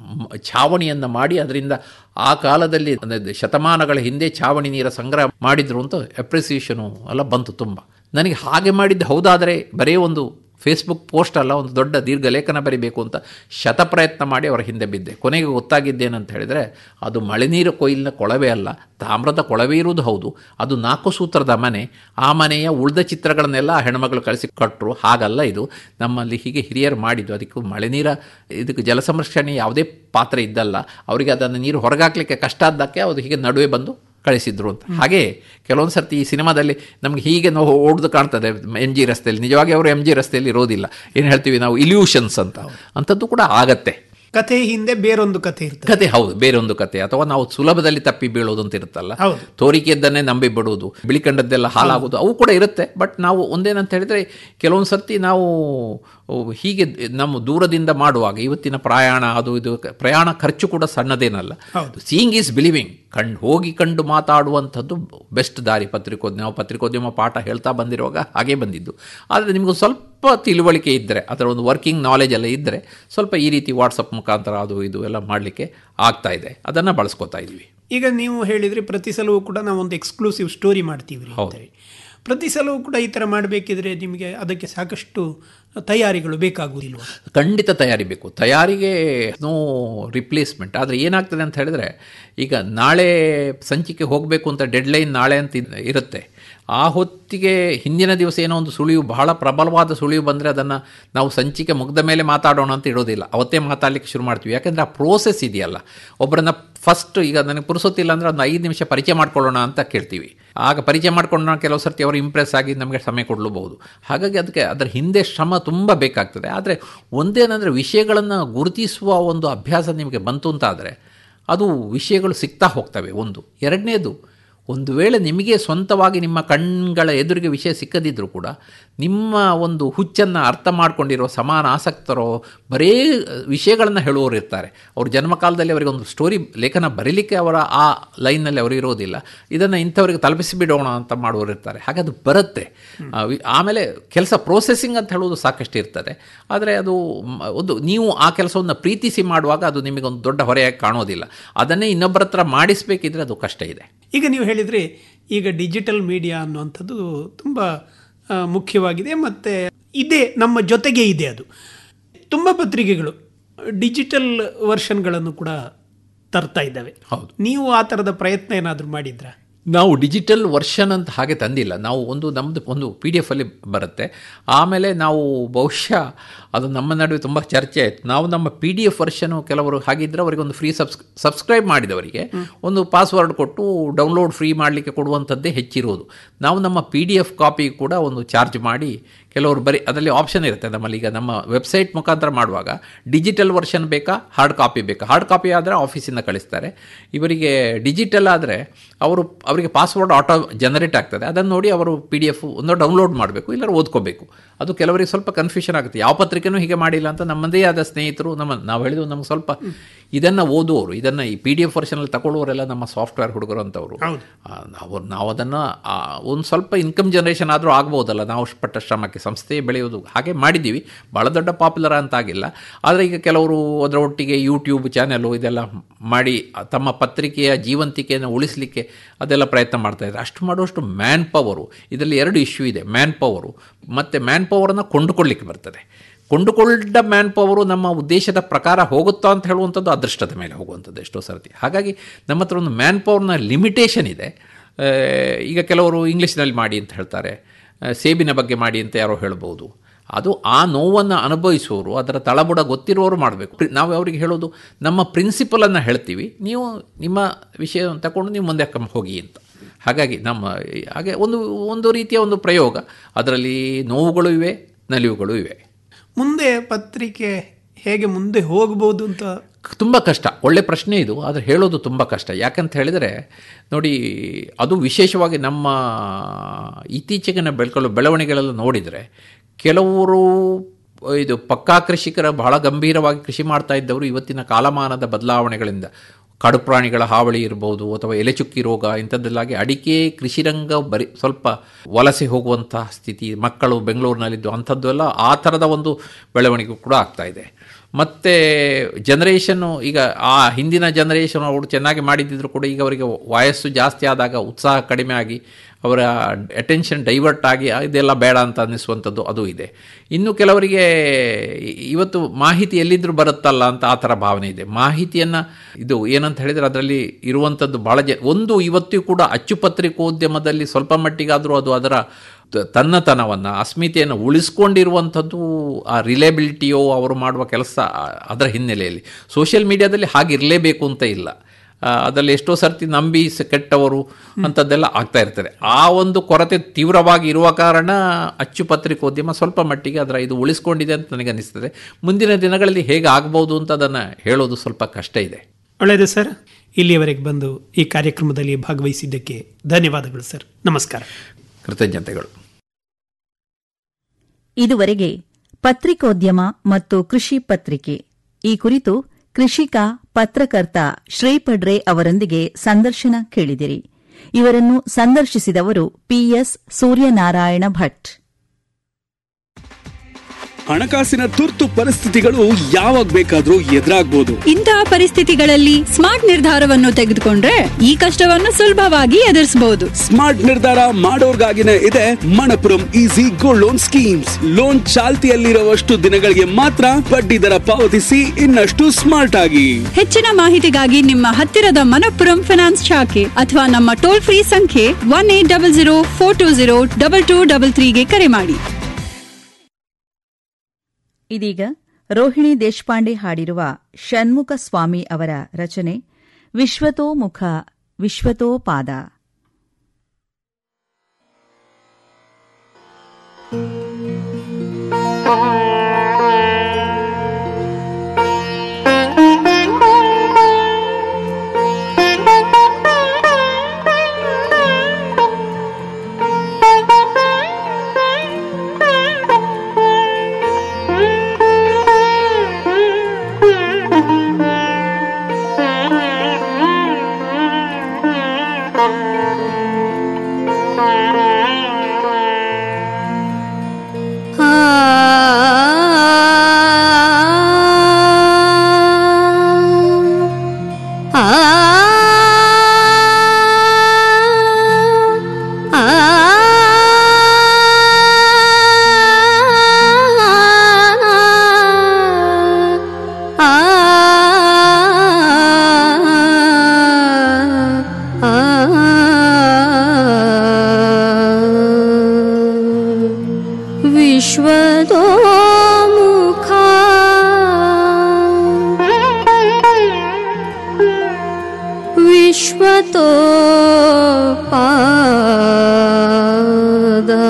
ಮ್- ಛಾವಣಿಯನ್ನು ಮಾಡಿ ಅದರಿಂದ ಆ ಕಾಲದಲ್ಲಿ ಅಂದ್ರೆ ಶತಮಾನಗಳ ಹಿಂದೆ ಛಾವಣಿ ನೀರ ಸಂಗ್ರಹ ಮಾಡಿದ್ರು ಅಂತ ಅಪ್ರಿಸಿಯೇಷನು ಎಲ್ಲ ಬಂತು ತುಂಬ ನನಗೆ ಹಾಗೆ ಮಾಡಿದ್ದು ಹೌದಾದರೆ ಬರೀ ಒಂದು ಫೇಸ್ಬುಕ್ ಪೋಸ್ಟ್ ಅಲ್ಲ ಒಂದು ದೊಡ್ಡ ದೀರ್ಘ ಲೇಖನ ಬರಿಬೇಕು ಅಂತ ಶತ ಪ್ರಯತ್ನ ಮಾಡಿ ಅವರ ಹಿಂದೆ ಬಿದ್ದೆ ಕೊನೆಗೆ ಗೊತ್ತಾಗಿದ್ದೇನಂತ ಹೇಳಿದರೆ ಅದು ಮಳೆ ನೀರು ಕೊಯ್ಲಿನ ಕೊಳವೆ ಅಲ್ಲ ತಾಮ್ರದ ಕೊಳವೆ ಇರುವುದು ಹೌದು ಅದು ನಾಲ್ಕು ಸೂತ್ರದ ಮನೆ ಆ ಮನೆಯ ಉಳಿದ ಚಿತ್ರಗಳನ್ನೆಲ್ಲ ಆ ಹೆಣ್ಮಗಳು ಕಳಿಸಿ ಕೊಟ್ಟರು ಹಾಗಲ್ಲ ಇದು ನಮ್ಮಲ್ಲಿ ಹೀಗೆ ಹಿರಿಯರು ಮಾಡಿದ್ದು ಅದಕ್ಕೆ ಮಳೆ ನೀರ ಇದಕ್ಕೆ ಜಲ ಸಂರಕ್ಷಣೆ ಯಾವುದೇ ಪಾತ್ರ ಇದ್ದಲ್ಲ ಅವರಿಗೆ ಅದನ್ನು ನೀರು ಹೊರಗಾಕ್ಲಿಕ್ಕೆ ಕಷ್ಟ ಆದ್ದಕ್ಕೆ ಅದು ಹೀಗೆ ನಡುವೆ ಬಂದು ಕಳಿಸಿದ್ರು ಅಂತ ಹಾಗೆ ಕೆಲವೊಂದು ಸರ್ತಿ ಈ ಸಿನಿಮಾದಲ್ಲಿ ನಮಗೆ ಹೀಗೆ ನಾವು ಓಡ್ದು ಕಾಣ್ತದೆ ಎಮ್ ಜಿ ರಸ್ತೆಯಲ್ಲಿ ನಿಜವಾಗಿ ಅವರು ಎಮ್ ಜಿ ರಸ್ತೆಯಲ್ಲಿ ಇರೋದಿಲ್ಲ ಏನು ಹೇಳ್ತೀವಿ ನಾವು ಇಲ್ಯೂಷನ್ಸ್ ಅಂತ ಅಂಥದ್ದು ಕೂಡ ಆಗತ್ತೆ ಕಥೆ ಹಿಂದೆ ಬೇರೊಂದು ಕಥೆ ಇರ್ತದೆ ಕತೆ ಹೌದು ಬೇರೊಂದು ಕತೆ ಅಥವಾ ನಾವು ಸುಲಭದಲ್ಲಿ ತಪ್ಪಿ ಬೀಳೋದು ಅಂತ ಇರುತ್ತಲ್ಲ ಹೌದು. ತೋರಿಕೆಯದ್ದನ್ನೇ ನಂಬಿ ಬಿಡುವುದು ಬಿಳಿ ಕಂಡದ್ದೆಲ್ಲ ಹಾಳಾಗೋದು ಅವು ಕೂಡ ಇರುತ್ತೆ ಬಟ್ ನಾವು ಒಂದೇನಂತ ಹೇಳಿದ್ರೆ ಕೆಲವೊಂದು ಸರ್ತಿ ನಾವು ಹೀಗೆ ನಮ್ಮ ದೂರದಿಂದ ಮಾಡುವಾಗ ಇವತ್ತಿನ ಪ್ರಯಾಣ ಅದು ಇದು ಪ್ರಯಾಣ ಖರ್ಚು ಕೂಡ ಸಣ್ಣದೇನಲ್ಲ ಸೀಯಿಂಗ್ ಈಸ್ ಬಿಲಿವಿಂಗ್ ಕಂಡು ಹೋಗಿ ಕಂಡು ಮಾತಾಡುವಂಥದ್ದು ಬೆಸ್ಟ್ ದಾರಿ ಪತ್ರಿಕೋದ್ಯಮ ನಾವು ಪತ್ರಿಕೋದ್ಯಮ ಪಾಠ ಹೇಳ್ತಾ ಬಂದಿರುವಾಗ ಹಾಗೆ ಬಂದಿದ್ದು ಆದರೆ ನಿಮಗೂ ಸ್ವಲ್ಪ ತಿಳುವಳಿಕೆ ಇದ್ದರೆ ಅದರ ಒಂದು ವರ್ಕಿಂಗ್ ನಾಲೆಜ್ ಎಲ್ಲ ಇದ್ದರೆ ಸ್ವಲ್ಪ ಈ ರೀತಿ ವಾಟ್ಸಪ್ ಮುಖಾಂತರ ಅದು ಇದು ಎಲ್ಲ ಮಾಡಲಿಕ್ಕೆ ಆಗ್ತಾ ಇದೆ ಅದನ್ನು ಬಳಸ್ಕೋತಾ ಇದ್ವಿ ಈಗ ನೀವು ಹೇಳಿದ್ರಿ ಪ್ರತಿ ಸಲವೂ ಕೂಡ ನಾವು ಒಂದು ಎಕ್ಸ್ಕ್ಲೂಸಿವ್ ಸ್ಟೋರಿ ಮಾಡ್ತೀವಿ ರೀ ಹೌದು. ಅಂತೇಳಿ. ಪ್ರತಿ ಸಲವೂ ಕೂಡ ಈ ಥರ ಮಾಡಬೇಕಿದ್ರೆ ನಿಮಗೆ ಅದಕ್ಕೆ ಸಾಕಷ್ಟು ತಯಾರಿಗಳು ಬೇಕಾಗುವುದಿಲ್ವ ಖಂಡಿತ ತಯಾರಿ ಬೇಕು ತಯಾರಿಗೆ ನೋ ರಿಪ್ಲೇಸ್ಮೆಂಟ್ ಆದರೆ ಏನಾಗ್ತದೆ ಅಂತ ಹೇಳಿದ್ರೆ ಈಗ ನಾಳೆ ಸಂಚಿಕೆ ಹೋಗಬೇಕು ಅಂತ ಡೆಡ್ಲೈನ್ ನಾಳೆ ಅಂತ ಇದ್- ಇರುತ್ತೆ ಆ ಹೊತ್ತಿಗೆ ಹಿಂದಿನ ದಿವಸ ಏನೋ ಒಂದು ಸುಳಿವು ಬಹಳ ಪ್ರಬಲವಾದ ಸುಳಿವು ಬಂದರೆ ಅದನ್ನು ನಾವು ಸಂಚಿಕೆ ಮುಗ್ದ ಮೇಲೆ ಮಾತಾಡೋಣ ಅಂತ ಇಡೋದಿಲ್ಲ ಅವತ್ತೇ ಮಾತಾಡಲಿಕ್ಕೆ ಶುರು ಮಾಡ್ತೀವಿ ಯಾಕೆಂದರೆ ಆ ಪ್ರೋಸೆಸ್ ಇದೆಯಲ್ಲ ಒಬ್ಬರನ್ನ ಫಸ್ಟ್ ಈಗ ನನಗೆ ಪುರುಸೊತ್ತಿಲ್ಲ ಅಂದರೆ ಒಂದು ಐದು ನಿಮಿಷ ಪರಿಚಯ ಮಾಡ್ಕೊಳ್ಳೋಣ ಅಂತ ಕೇಳ್ತೀವಿ ಆಗ ಪರಿಚಯ ಮಾಡ್ಕೊಂಡು ಕೆಲವು ಸರ್ತಿ ಅವರು ಇಂಪ್ರೆಸ್ ಆಗಿ ನಮಗೆ ಸಮಯ ಕೊಡಲೂಬಹುದು ಹಾಗಾಗಿ ಅದಕ್ಕೆ ಅದರ ಹಿಂದೆ ಶ್ರಮ ತುಂಬ ಬೇಕಾಗ್ತದೆ ಆದರೆ ಒಂದೇನಂದರೆ ವಿಷಯಗಳನ್ನು ಗುರುತಿಸುವ ಒಂದು ಅಭ್ಯಾಸ ನಿಮಗೆ ಬಂತು ಅಂತಾದರೆ ಅದು ವಿಷಯಗಳು ಸಿಗ್ತಾ ಹೋಗ್ತವೆ ಒಂದು ಎರಡನೇದು ಒಂದು ವೇಳೆ ನಿಮಗೆ ಸ್ವಂತವಾಗಿ ನಿಮ್ಮ ಕಣ್ಗಳ ಎದುರಿಗೆ ವಿಷಯ ಸಿಕ್ಕದಿದ್ದರೂ ಕೂಡ ನಿಮ್ಮ ಒಂದು ಹುಚ್ಚನ್ನು ಅರ್ಥ ಮಾಡ್ಕೊಂಡಿರೋ ಸಮಾನ ಆಸಕ್ತರೋ ಬರೇ ವಿಷಯಗಳನ್ನು ಹೇಳುವವರು ಇರ್ತಾರೆ ಅವ್ರ ಜನ್ಮಕಾಲದಲ್ಲಿ ಅವರಿಗೆ ಒಂದು ಸ್ಟೋರಿ ಲೇಖನ ಬರೀಲಿಕ್ಕೆ ಅವರ ಆ ಲೈನ್ನಲ್ಲಿ ಅವರು ಇರೋದಿಲ್ಲ ಇದನ್ನು ಇಂಥವರಿಗೆ ತಲುಪಿಸಿಬಿಡೋಣ ಅಂತ ಮಾಡುವವರು ಇರ್ತಾರೆ ಹಾಗೆ ಅದು ಬರುತ್ತೆ ಆ, ವಿ- ಆಮೇಲೆ ಕೆಲಸ ಪ್ರೋಸೆಸಿಂಗ್ ಅಂತ ಹೇಳುವುದು ಸಾಕಷ್ಟು ಇರ್ತದೆ ಆದರೆ ಅದು ಮ್, ಒಂದು ನೀವು ಆ ಕೆಲಸವನ್ನು ಪ್ರೀತಿಸಿ ಮಾಡುವಾಗ ಅದು ನಿಮಗೊಂದು ದೊಡ್ಡ ಹೊರೆಯಾಗಿ ಕಾಣೋದಿಲ್ಲ ಅದನ್ನೇ ಇನ್ನೊಬ್ಬರ ಹತ್ರ ಮಾಡಿಸ್ಬೇಕಿದ್ರೆ ಅದು ಕಷ್ಟ ಇದೆ ಈಗ ನೀವು ಹೇಳಿದರೆ ಈಗ ಡಿಜಿಟಲ್ ಮೀಡಿಯಾ ಅನ್ನುವಂಥದ್ದು ತುಂಬ ಆ, ಮುಖ್ಯವಾಗಿದೆ ಮತ್ತು ಇದೆ ನಮ್ಮ ಜೊತೆಗೆ ಇದೆ ಅದು ತುಂಬ ಪತ್ರಿಕೆಗಳು ಡಿಜಿಟಲ್ ವರ್ಷನ್ಗಳನ್ನು ಕೂಡ ತರ್ತಾ ಇದ್ದಾವೆ ಹೌದು. ನೀವು ಆ ಥರದ ಪ್ರಯತ್ನ ಏನಾದರೂ ಮಾಡಿದ್ರಾ ನಾವು ಡಿಜಿಟಲ್ ವರ್ಷನ್ ಅಂತ ಹಾಗೆ ತಂದಿಲ್ಲ ನಾವು ಒಂದು ನಮ್ಮದು ಒಂದು ಪಿ ಡಿ ಎಫಲ್ಲಿ ಬರುತ್ತೆ ಆಮೇಲೆ ನಾವು ಬಹುಶಃ ಅದು ನಮ್ಮ ನಡುವೆ ತುಂಬ ಚರ್ಚೆ ಆಯಿತು ನಾವು ನಮ್ಮ ಪಿ ಡಿ ಎಫ್ ವರ್ಷನು ಕೆಲವರು ಹಾಗಿದ್ದರೆ ಅವರಿಗೆ ಒಂದು ಫ್ರೀ ಸಬ್ಸ್ ಸಬ್ಸ್ಕ್ರೈಬ್ ಮಾಡಿದವರಿಗೆ ಒಂದು ಪಾಸ್ವರ್ಡ್ ಕೊಟ್ಟು ಡೌನ್ಲೋಡ್ ಫ್ರೀ ಮಾಡಲಿಕ್ಕೆ ಕೊಡುವಂಥದ್ದೇ ಹೆಚ್ಚಿರೋದು ನಾವು ನಮ್ಮ ಪಿ ಡಿ ಎಫ್ ಕಾಪಿ ಕೂಡ ಒಂದು ಚಾರ್ಜ್ ಮಾಡಿ ಕೆಲವರು ಬರೀ ಅದರಲ್ಲಿ ಆಪ್ಷನ್ ಇರುತ್ತೆ ನಮ್ಮಲ್ಲಿ ಈಗ ನಮ್ಮ ವೆಬ್ಸೈಟ್ ಮುಖಾಂತರ ಮಾಡುವಾಗ ಡಿಜಿಟಲ್ ವರ್ಷನ್ ಬೇಕಾ ಹಾರ್ಡ್ ಕಾಪಿ ಬೇಕಾ ಹಾರ್ಡ್ ಕಾಪಿ ಆದರೆ ಆಫೀಸಿಂದ ಕಳಿಸ್ತಾರೆ ಇವರಿಗೆ ಡಿಜಿಟಲ್ ಆದರೆ ಅವರು ಅವರಿಗೆ ಪಾಸ್ವರ್ಡ್ ಆಟೋ ಜನರೇಟ್ ಆಗ್ತದೆ ಅದನ್ನು ನೋಡಿ ಅವರು ಪಿ ಡಿ ಎಫ್ ಒಂದು ಡೌನ್ಲೋಡ್ ಮಾಡಬೇಕು ಇಲ್ಲರ ಓದ್ಕೋಬೇಕು ಅದು ಕೆಲವರಿಗೆ ಸ್ವಲ್ಪ ಕನ್ಫ್ಯೂಷನ್ ಆಗುತ್ತೆ ಯಾವ ಪತ್ರಿಕೆನೂ ಹೀಗೆ ಮಾಡಿಲ್ಲ ಅಂತ ನಮ್ಮದೇ ಆದ ಸ್ನೇಹಿತರು ನಮ್ಮ ನಾವು ಹೇಳಿದ್ವು ನಮ್ಗೆ ಸ್ವಲ್ಪ ಇದನ್ನು ಓದುವವರು ಇದನ್ನು ಈ ಪಿ ಡಿ ಎಫ್ ವರ್ಷನಲ್ಲಿ ತಗೊಳ್ಳುವವರೆಲ್ಲ ನಮ್ಮ ಸಾಫ್ಟ್ವೇರ್ ಹುಡುಗರು ಅಂತವರು ಹೌದು. ಆ, ನಾವು ನಾವು ಅದನ್ನು ಒಂದು ಸ್ವಲ್ಪ ಇನ್ಕಮ್ ಜನರೇಷನ್ ಆದರೂ ಆಗ್ಬೋದಲ್ಲ ನಾವು ಪಟ್ಟ ಶ್ರಮಕ್ಕೆ ಸಂಸ್ಥೆ ಬೆಳೆಯೋದು ಹಾಗೆ ಮಾಡಿದ್ದೀವಿ ಭಾಳ ದೊಡ್ಡ ಪಾಪ್ಯುಲರ್ ಅಂತ ಆಗಿಲ್ಲ ಆದರೆ ಈಗ ಕೆಲವರು ಅದರ ಒಟ್ಟಿಗೆ ಯೂಟ್ಯೂಬ್ ಚಾನೆಲು ಇದೆಲ್ಲ ಮಾಡಿ ತಮ್ಮ ಪತ್ರಿಕೆಯ ಜೀವಂತಿಕೆಯನ್ನು ಉಳಿಸಲಿಕ್ಕೆ ಅದೆಲ್ಲ ಪ್ರಯತ್ನ ಮಾಡ್ತಾ ಇದ್ದಾರೆ ಅಷ್ಟು ಮಾಡುವಷ್ಟು ಮ್ಯಾನ್ ಪವರು ಇದರಲ್ಲಿ ಎರಡು ಇಶ್ಯೂ ಇದೆ ಮ್ಯಾನ್ ಪವರು ಮತ್ತು ಮ್ಯಾನ್ ಪವರನ್ನು ಕೊಂಡುಕೊಳ್ಳಿಕ್ಕೆ ಬರ್ತದೆ ಕೊಂಡುಕೊಂಡ ಮ್ಯಾನ್ ಪವರು ನಮ್ಮ ಉದ್ದೇಶದ ಪ್ರಕಾರ ಹೋಗುತ್ತಾ ಅಂತ ಹೇಳುವಂಥದ್ದು ಅದೃಷ್ಟದ ಮೇಲೆ ಹೋಗುವಂಥದ್ದು ಎಷ್ಟೋ ಸರ್ತಿ ಹಾಗಾಗಿ ನಮ್ಮ ಹತ್ರ ಒಂದು ಮ್ಯಾನ್ ಪವರ್ನ ಲಿಮಿಟೇಷನ್ ಇದೆ ಆ, ಈಗ ಕೆಲವರು ಇಂಗ್ಲೀಷ್ನಲ್ಲಿ ಮಾಡಿ ಅಂತ ಹೇಳ್ತಾರೆ ಆ, ಸೇಬಿನ ಬಗ್ಗೆ ಮಾಡಿ ಅಂತ ಯಾರೋ ಹೇಳ್ಬೋದು ಅದು ಆ ನೋವನ್ನು ಅನುಭವಿಸುವವರು ಅದರ ತಳಬುಡ ಗೊತ್ತಿರುವವರು ಮಾಡಬೇಕು ನಾವು ಅವರಿಗೆ ಹೇಳೋದು ನಮ್ಮ ಪ್ರಿನ್ಸಿಪಲನ್ನು ಹೇಳ್ತೀವಿ ನೀವು ನಿಮ್ಮ ವಿಷಯವನ್ನು ತಗೊಂಡು ನೀವು ಮುಂದೆ ಕಮ್ ಹೋಗಿ ಅಂತ ಹಾಗಾಗಿ ನಮ್ಮ ಹಾಗೆ ಒಂದು ಒಂದು ರೀತಿಯ ಒಂದು ಪ್ರಯೋಗ ಅದರಲ್ಲಿ ನೋವುಗಳು ಇವೆ ನಲಿವುಗಳು ಇವೆ ಮುಂದೆ ಪತ್ರಿಕೆ ಹೇಗೆ ಮುಂದೆ ಹೋಗ್ಬೋದು ಅಂತ ತುಂಬ ಕಷ್ಟ ಒಳ್ಳೆ ಪ್ರಶ್ನೆ ಇದು ಆದರೆ ಹೇಳೋದು ತುಂಬ ಕಷ್ಟ ಯಾಕಂತ ಹೇಳಿದರೆ ನೋಡಿ ಅದು ವಿಶೇಷವಾಗಿ ನಮ್ಮ ಇತ್ತೀಚೆಗಿನ ಬೆಳ್ಕೊಳ್ಳೋ ಬೆಳವಣಿಗೆಗಳೆಲ್ಲ ನೋಡಿದರೆ ಕೆಲವರು ಇದು ಪಕ್ಕಾ ಕೃಷಿಕರ ಬಹಳ ಗಂಭೀರವಾಗಿ ಕೃಷಿ ಮಾಡ್ತಾ ಇದ್ದವರು ಇವತ್ತಿನ ಕಾಲಮಾನದ ಬದಲಾವಣೆಗಳಿಂದ ಕಾಡು ಪ್ರಾಣಿಗಳ ಹಾವಳಿ ಇರ್ಬೋದು ಅಥವಾ ಎಲೆಚುಕ್ಕಿ ರೋಗ ಇಂಥದ್ದೆಲ್ಲಾಗಿ ಅಡಿಕೆ ಕೃಷಿರಂಗ ಬರಿ ಸ್ವಲ್ಪ ವಲಸೆ ಹೋಗುವಂತಹ ಸ್ಥಿತಿ ಮಕ್ಕಳು ಬೆಂಗಳೂರಿನಲ್ಲಿದ್ದು ಅಂಥದ್ದು ಎಲ್ಲ ಆ ಥರದ ಒಂದು ಬೆಳವಣಿಗೆ ಕೂಡ ಆಗ್ತಾ ಇದೆ ಮತ್ತು ಜನ್ರೇಷನ್ನು ಈಗ ಆ ಹಿಂದಿನ ಜನ್ರೇಷನ್ ಅವರು ಚೆನ್ನಾಗಿ ಮಾಡಿದ್ದಿದ್ರು ಕೂಡ ಈಗ ಅವರಿಗೆ ವಯಸ್ಸು ಜಾಸ್ತಿ ಆದಾಗ ಉತ್ಸಾಹ ಕಡಿಮೆ ಆಗಿ ಅವರ ಅಟೆನ್ಷನ್ ಡೈವರ್ಟ್ ಆಗಿ ಇದೆಲ್ಲ ಬೇಡ ಅಂತ ಅನ್ನಿಸುವಂಥದ್ದು ಅದು ಇದೆ ಇನ್ನು ಕೆಲವರಿಗೆ ಇವತ್ತು ಮಾಹಿತಿ ಎಲ್ಲಿದ್ದರೂ ಬರುತ್ತಲ್ಲ ಅಂತ ಆ ಥರ ಭಾವನೆ ಇದೆ ಮಾಹಿತಿಯನ್ನು ಇದು ಏನಂತ ಹೇಳಿದರೆ ಅದರಲ್ಲಿ ಇರುವಂಥದ್ದು ಭಾಳ ಜ ಒಂದು ಇವತ್ತಿಗೂ ಕೂಡ ಅಚ್ಚುಪತ್ರಿಕೋದ್ಯಮದಲ್ಲಿ ಸ್ವಲ್ಪ ಮಟ್ಟಿಗಾದರೂ ಅದು ಅದರ ತ- ತನ್ನತನವನ್ನು ಅಸ್ಮಿತೆಯನ್ನು ಉಳಿಸ್ಕೊಂಡಿರುವಂಥದ್ದು ಆ ರಿಲೇಬಿಲಿಟಿಯೋ ಅವರು ಮಾಡುವ ಕೆಲಸ ಆ- ಅದರ ಹಿನ್ನೆಲೆಯಲ್ಲಿ ಸೋಷಿಯಲ್ ಮೀಡಿಯಾದಲ್ಲಿ ಹಾಗಿರಲೇಬೇಕು ಅಂತ ಇಲ್ಲ ಆ, ಅದರಲ್ಲಿ ಎಷ್ಟೋ ಸರ್ತಿ ನಂಬಿ ಸ- ಕೆಟ್ಟವರು ಅಂಥದ್ದೆಲ್ಲ ಆಗ್ತಾ ಇರ್ತದೆ ಆ ಒಂದು ಕೊರತೆ ತೀವ್ರವಾಗಿ ಇರುವ ಕಾರಣ ಅಚ್ಚು ಪತ್ರಿಕೋದ್ಯಮ ಸ್ವಲ್ಪ ಮಟ್ಟಿಗೆ ಅದರ ಇದು ಉಳಿಸ್ಕೊಂಡಿದೆ ಅಂತ ನನಗೆ ಅನಿಸ್ತದೆ ಮುಂದಿನ ದಿನಗಳಲ್ಲಿ ಹೇಗೆ ಆಗ್ಬೋದು ಅಂತ ಅದನ್ನು ಹೇಳೋದು ಸ್ವಲ್ಪ ಕಷ್ಟ ಇದೆ ಒಳ್ಳೆಯದು ಸರ್ ಇಲ್ಲಿಯವರೆಗೆ ಬಂದು ಈ ಕಾರ್ಯಕ್ರಮದಲ್ಲಿ ಭಾಗವಹಿಸಿದ್ದಕ್ಕೆ ಧನ್ಯವಾದಗಳು ಸರ್ ನಮಸ್ಕಾರ ಕೃತಜ್ಞತೆಗಳು ಇದುವರೆಗೆ ಪತ್ರಿಕೋದ್ಯಮ ಮತ್ತು ಕೃಷಿ ಪತ್ರಿಕೆ ಈ ಕುರಿತು ಕೃಷಿಕ ಪತ್ರಕರ್ತ ಶ್ರೀಪಡ್ರೆ ಅವರೊಂದಿಗೆ ಸಂದರ್ಶನ ಕೇಳಿದಿರಿ ಇವರನ್ನು ಸಂದರ್ಶಿಸಿದವರು ಪಿಎಸ್ ಸೂರ್ಯನಾರಾಯಣ ಭಟ್ ಹಣಕಾಸಿನ ತುರ್ತು ಪರಿಸ್ಥಿತಿಗಳು ಯಾವಾಗ ಬೇಕಾದ್ರೂ ಎದುರಾಗ್ಬೋದು ಇಂತಹ ಪರಿಸ್ಥಿತಿಗಳಲ್ಲಿ ಸ್ಮಾರ್ಟ್ ನಿರ್ಧಾರವನ್ನು ತೆಗೆದುಕೊಂಡ್ರೆ ಈ ಕಷ್ಟವನ್ನು ಸುಲಭವಾಗಿ ಎದುರಿಸಬಹುದು ಸ್ಮಾರ್ಟ್ ನಿರ್ಧಾರ ಮಾಡೋರ್ಗಾಗಿನೇ ಇದೆ Manappuram easy gold loan schemes loan ಚಾಲ್ತಿಯಲ್ಲಿರುವಷ್ಟು ದಿನಗಳಿಗೆ ಮಾತ್ರ ಬಡ್ಡಿ ದರ ಪಾವತಿಸಿ ಇನ್ನಷ್ಟು ಸ್ಮಾರ್ಟ್ ಆಗಿ ಹೆಚ್ಚಿನ ಮಾಹಿತಿಗಾಗಿ ನಿಮ್ಮ ಹತ್ತಿರದ ಮನಪ್ಪುರಂ ಫಿನಾನ್ಸ್ ಶಾಖೆ ಅಥವಾ ನಮ್ಮ ಟೋಲ್ ಫ್ರೀ ಸಂಖ್ಯೆ one eight double zero four two zero double two double ತ್ರೀಗೆ ಕರೆ ಮಾಡಿ ಇದೀಗ ರೋಹಿಣಿ ದೇಶಪಾಂಡೆ ಹಾಡಿರುವ ಷಣ್ಮುಖ ಸ್ವಾಮಿ ಅವರ ರಚನೆ ವಿಶ್ವತೋಮುಖ ವಿಶ್ವತೋಪಾದ ವಿಶ್ವದೋ ಮುಖ ವಿಶ್ವತೋ ಪಾದ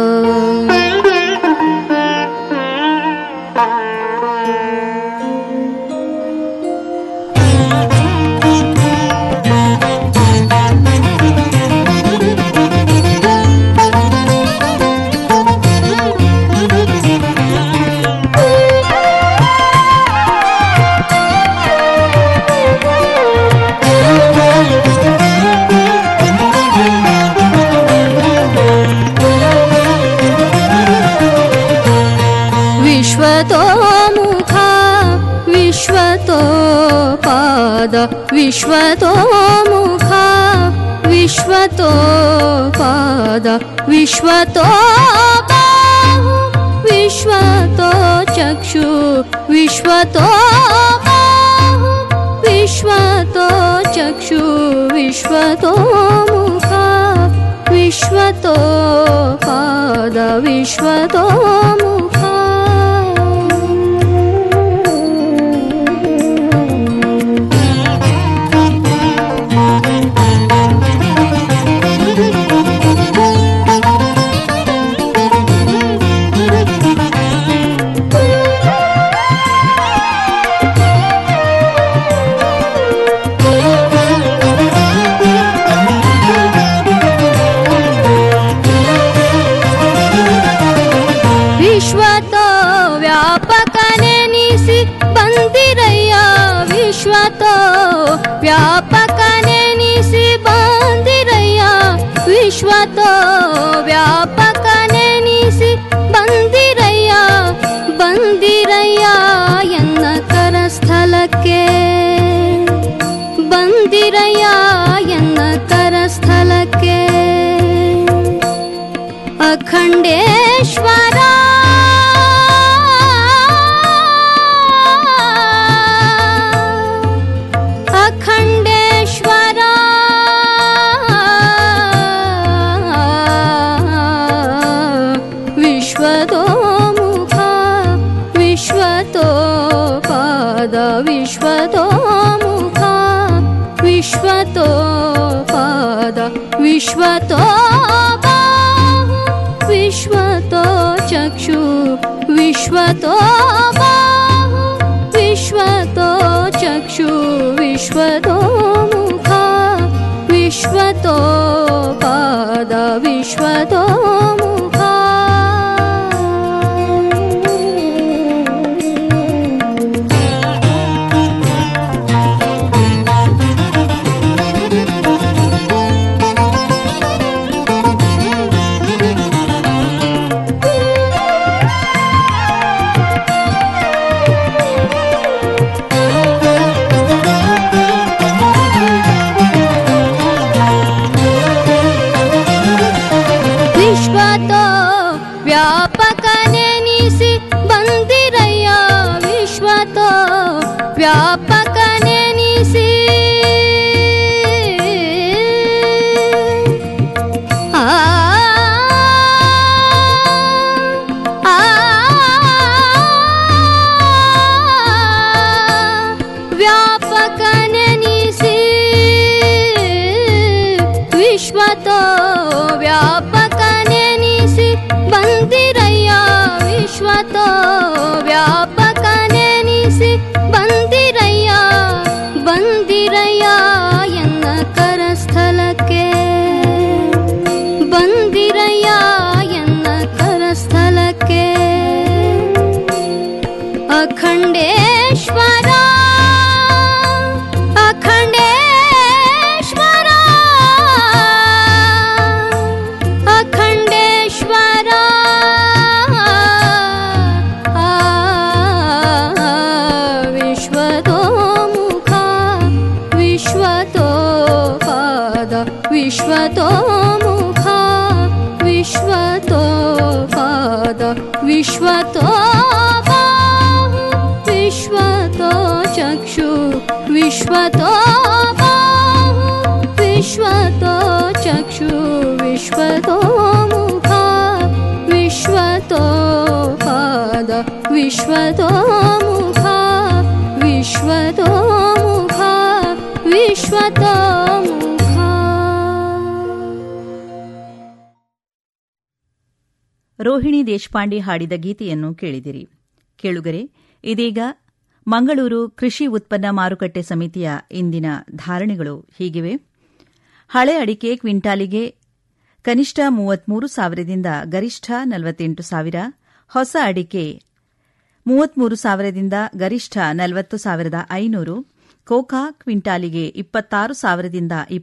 ವಿಶ್ವತೋ ಮುಖ ವಿಶ್ವತೋ ಪಾದ ವಿಶ್ವತೋ ಮುಖ ವಿಶ್ವತೋ ಪಾದ ವಿಶ್ವತೋ ಬಾಹು ವಿಶ್ವತೋ ಚಕ್ಷು ವಿಶ್ವತೋ ಬಾಹು ವಿಶ್ವತೋ ಚಕ್ಷು ವಿಶ್ವತೋ ಮುಖ ವಿಶ್ವತೋ ಪಾದ ವಿಶ್ವತೋ ಮುಖ ವಿಶ್ವತೋ ವ್ಯಾಪಕನೆನಿಸಿ ಬಂದಿರಯ್ಯ ವಿಶ್ವತೋ ವ್ಯಾಪಕನೆನಿಸಿ ಬಂದಿರಯ್ಯ ವಿಶ್ವತೋ ವ್ಯಾಪಕನೆನಿಸಿ ಬಂದಿರಯ್ಯ ಬಂದಿರಯ್ಯ ಎನ್ನ विश्वतो पाद विश्वतो मुखा विश्वतो पाद विश्वतो बाहु विश्वतो चक्षु विश्वतो बाहु विश्वतो चक्षु विश्वतो मुखा विश्वतो पाद विश्वतो मुखा ವಿಶ್ವತೋ ವ್ಯಾಪಕನೆನಿಸಿ ಬಂದಿರಯ್ಯ ವಿಶ್ವತೋ ವ್ಯಾಪಕನೆನಿಸಿ ಆ ಆ ವ್ಯಾಪಕನೆನಿಸಿ ವಿಶ್ವತೋ ವ್ಯಾಪಕನೆನಿಸಿ ಬಂದಿರಯ್ಯ ವಿಶ್ವತೋ ವ್ಯಾಪಕನೆನಿಸಿ ಬಂದಿರಯ್ಯ ಬಂದಿರಯ್ಯ ಎನ್ನ ಕರಸ್ಥಲಕ್ಕೆ ಬಂದಿರಯ್ಯ ಎನ್ನ ಕರಸ್ಥಲಕ್ಕೆ ಅಖಂಡೇಶ್ವರ ಅಖಂಡೇಶ್ವರ ಅಖಂಡೇಶ್ವರ ಆ, ವಿಶ್ವತೋ ಮುಖ ವಿಶ್ವತೋ ಪಾದ ವಿಶ್ವತೋ ಮುಖ ವಿಶ್ವತೋ ಪಾದ ವಿಶ್ವತೋ ಬಾಹು ವಿಶ್ವತೋ ಚಕ್ಷು ವಿಶ್ವತೋ ಬಾಹು ವಿಶ್ವತೋ ಚಕ್ಷು ವಿಶ್ವತೋ ಮುಖ ವಿಶ್ವತೋ ಪಾದ ವಿಶ್ವತೋ ಮುಖ ವಿಶ್ವತೋ ಮುಖ ವಿಶ್ವತೋ ಮುಖ ರೋಹಿಣಿ ದೇಶಪಾಂಡೆ ಹಾಡಿದ ಗೀತೆಯನ್ನು ಕೇಳಿದಿರಿ ಕೇಳುಗರೆ ಇದೀಗ ಮಂಗಳೂರು ಕೃಷಿ ಉತ್ಪನ್ನ ಮಾರುಕಟ್ಟೆ ಸಮಿತಿಯ ಇಂದಿನ ಧಾರಣೆಗಳು ಹೀಗಿವೆ ಹಳೆ ಅಡಿಕೆ ಕ್ವಿಂಟಾಲಿಗೆ ಕನಿಷ್ಠ ಮೂವತ್ಮೂರು ಸಾವಿರದಿಂದ ಗರಿಷ್ಠ ನಲವತ್ತೆಂಟು ಸಾವಿರ ಹೊಸ ಅಡಿಕೆ ಮೂವತ್ಮೂರು ಸಾವಿರದಿಂದ ಗರಿಷ್ಠ ನಲವತ್ತು ಸಾವಿರದ ಐನೂರು ಕೋಕಾ ಕ್ವಿಂಟಾಲಿಗೆ ಇಪ್ಪತ್ತಾರು ಸಾವಿರದಿಂದ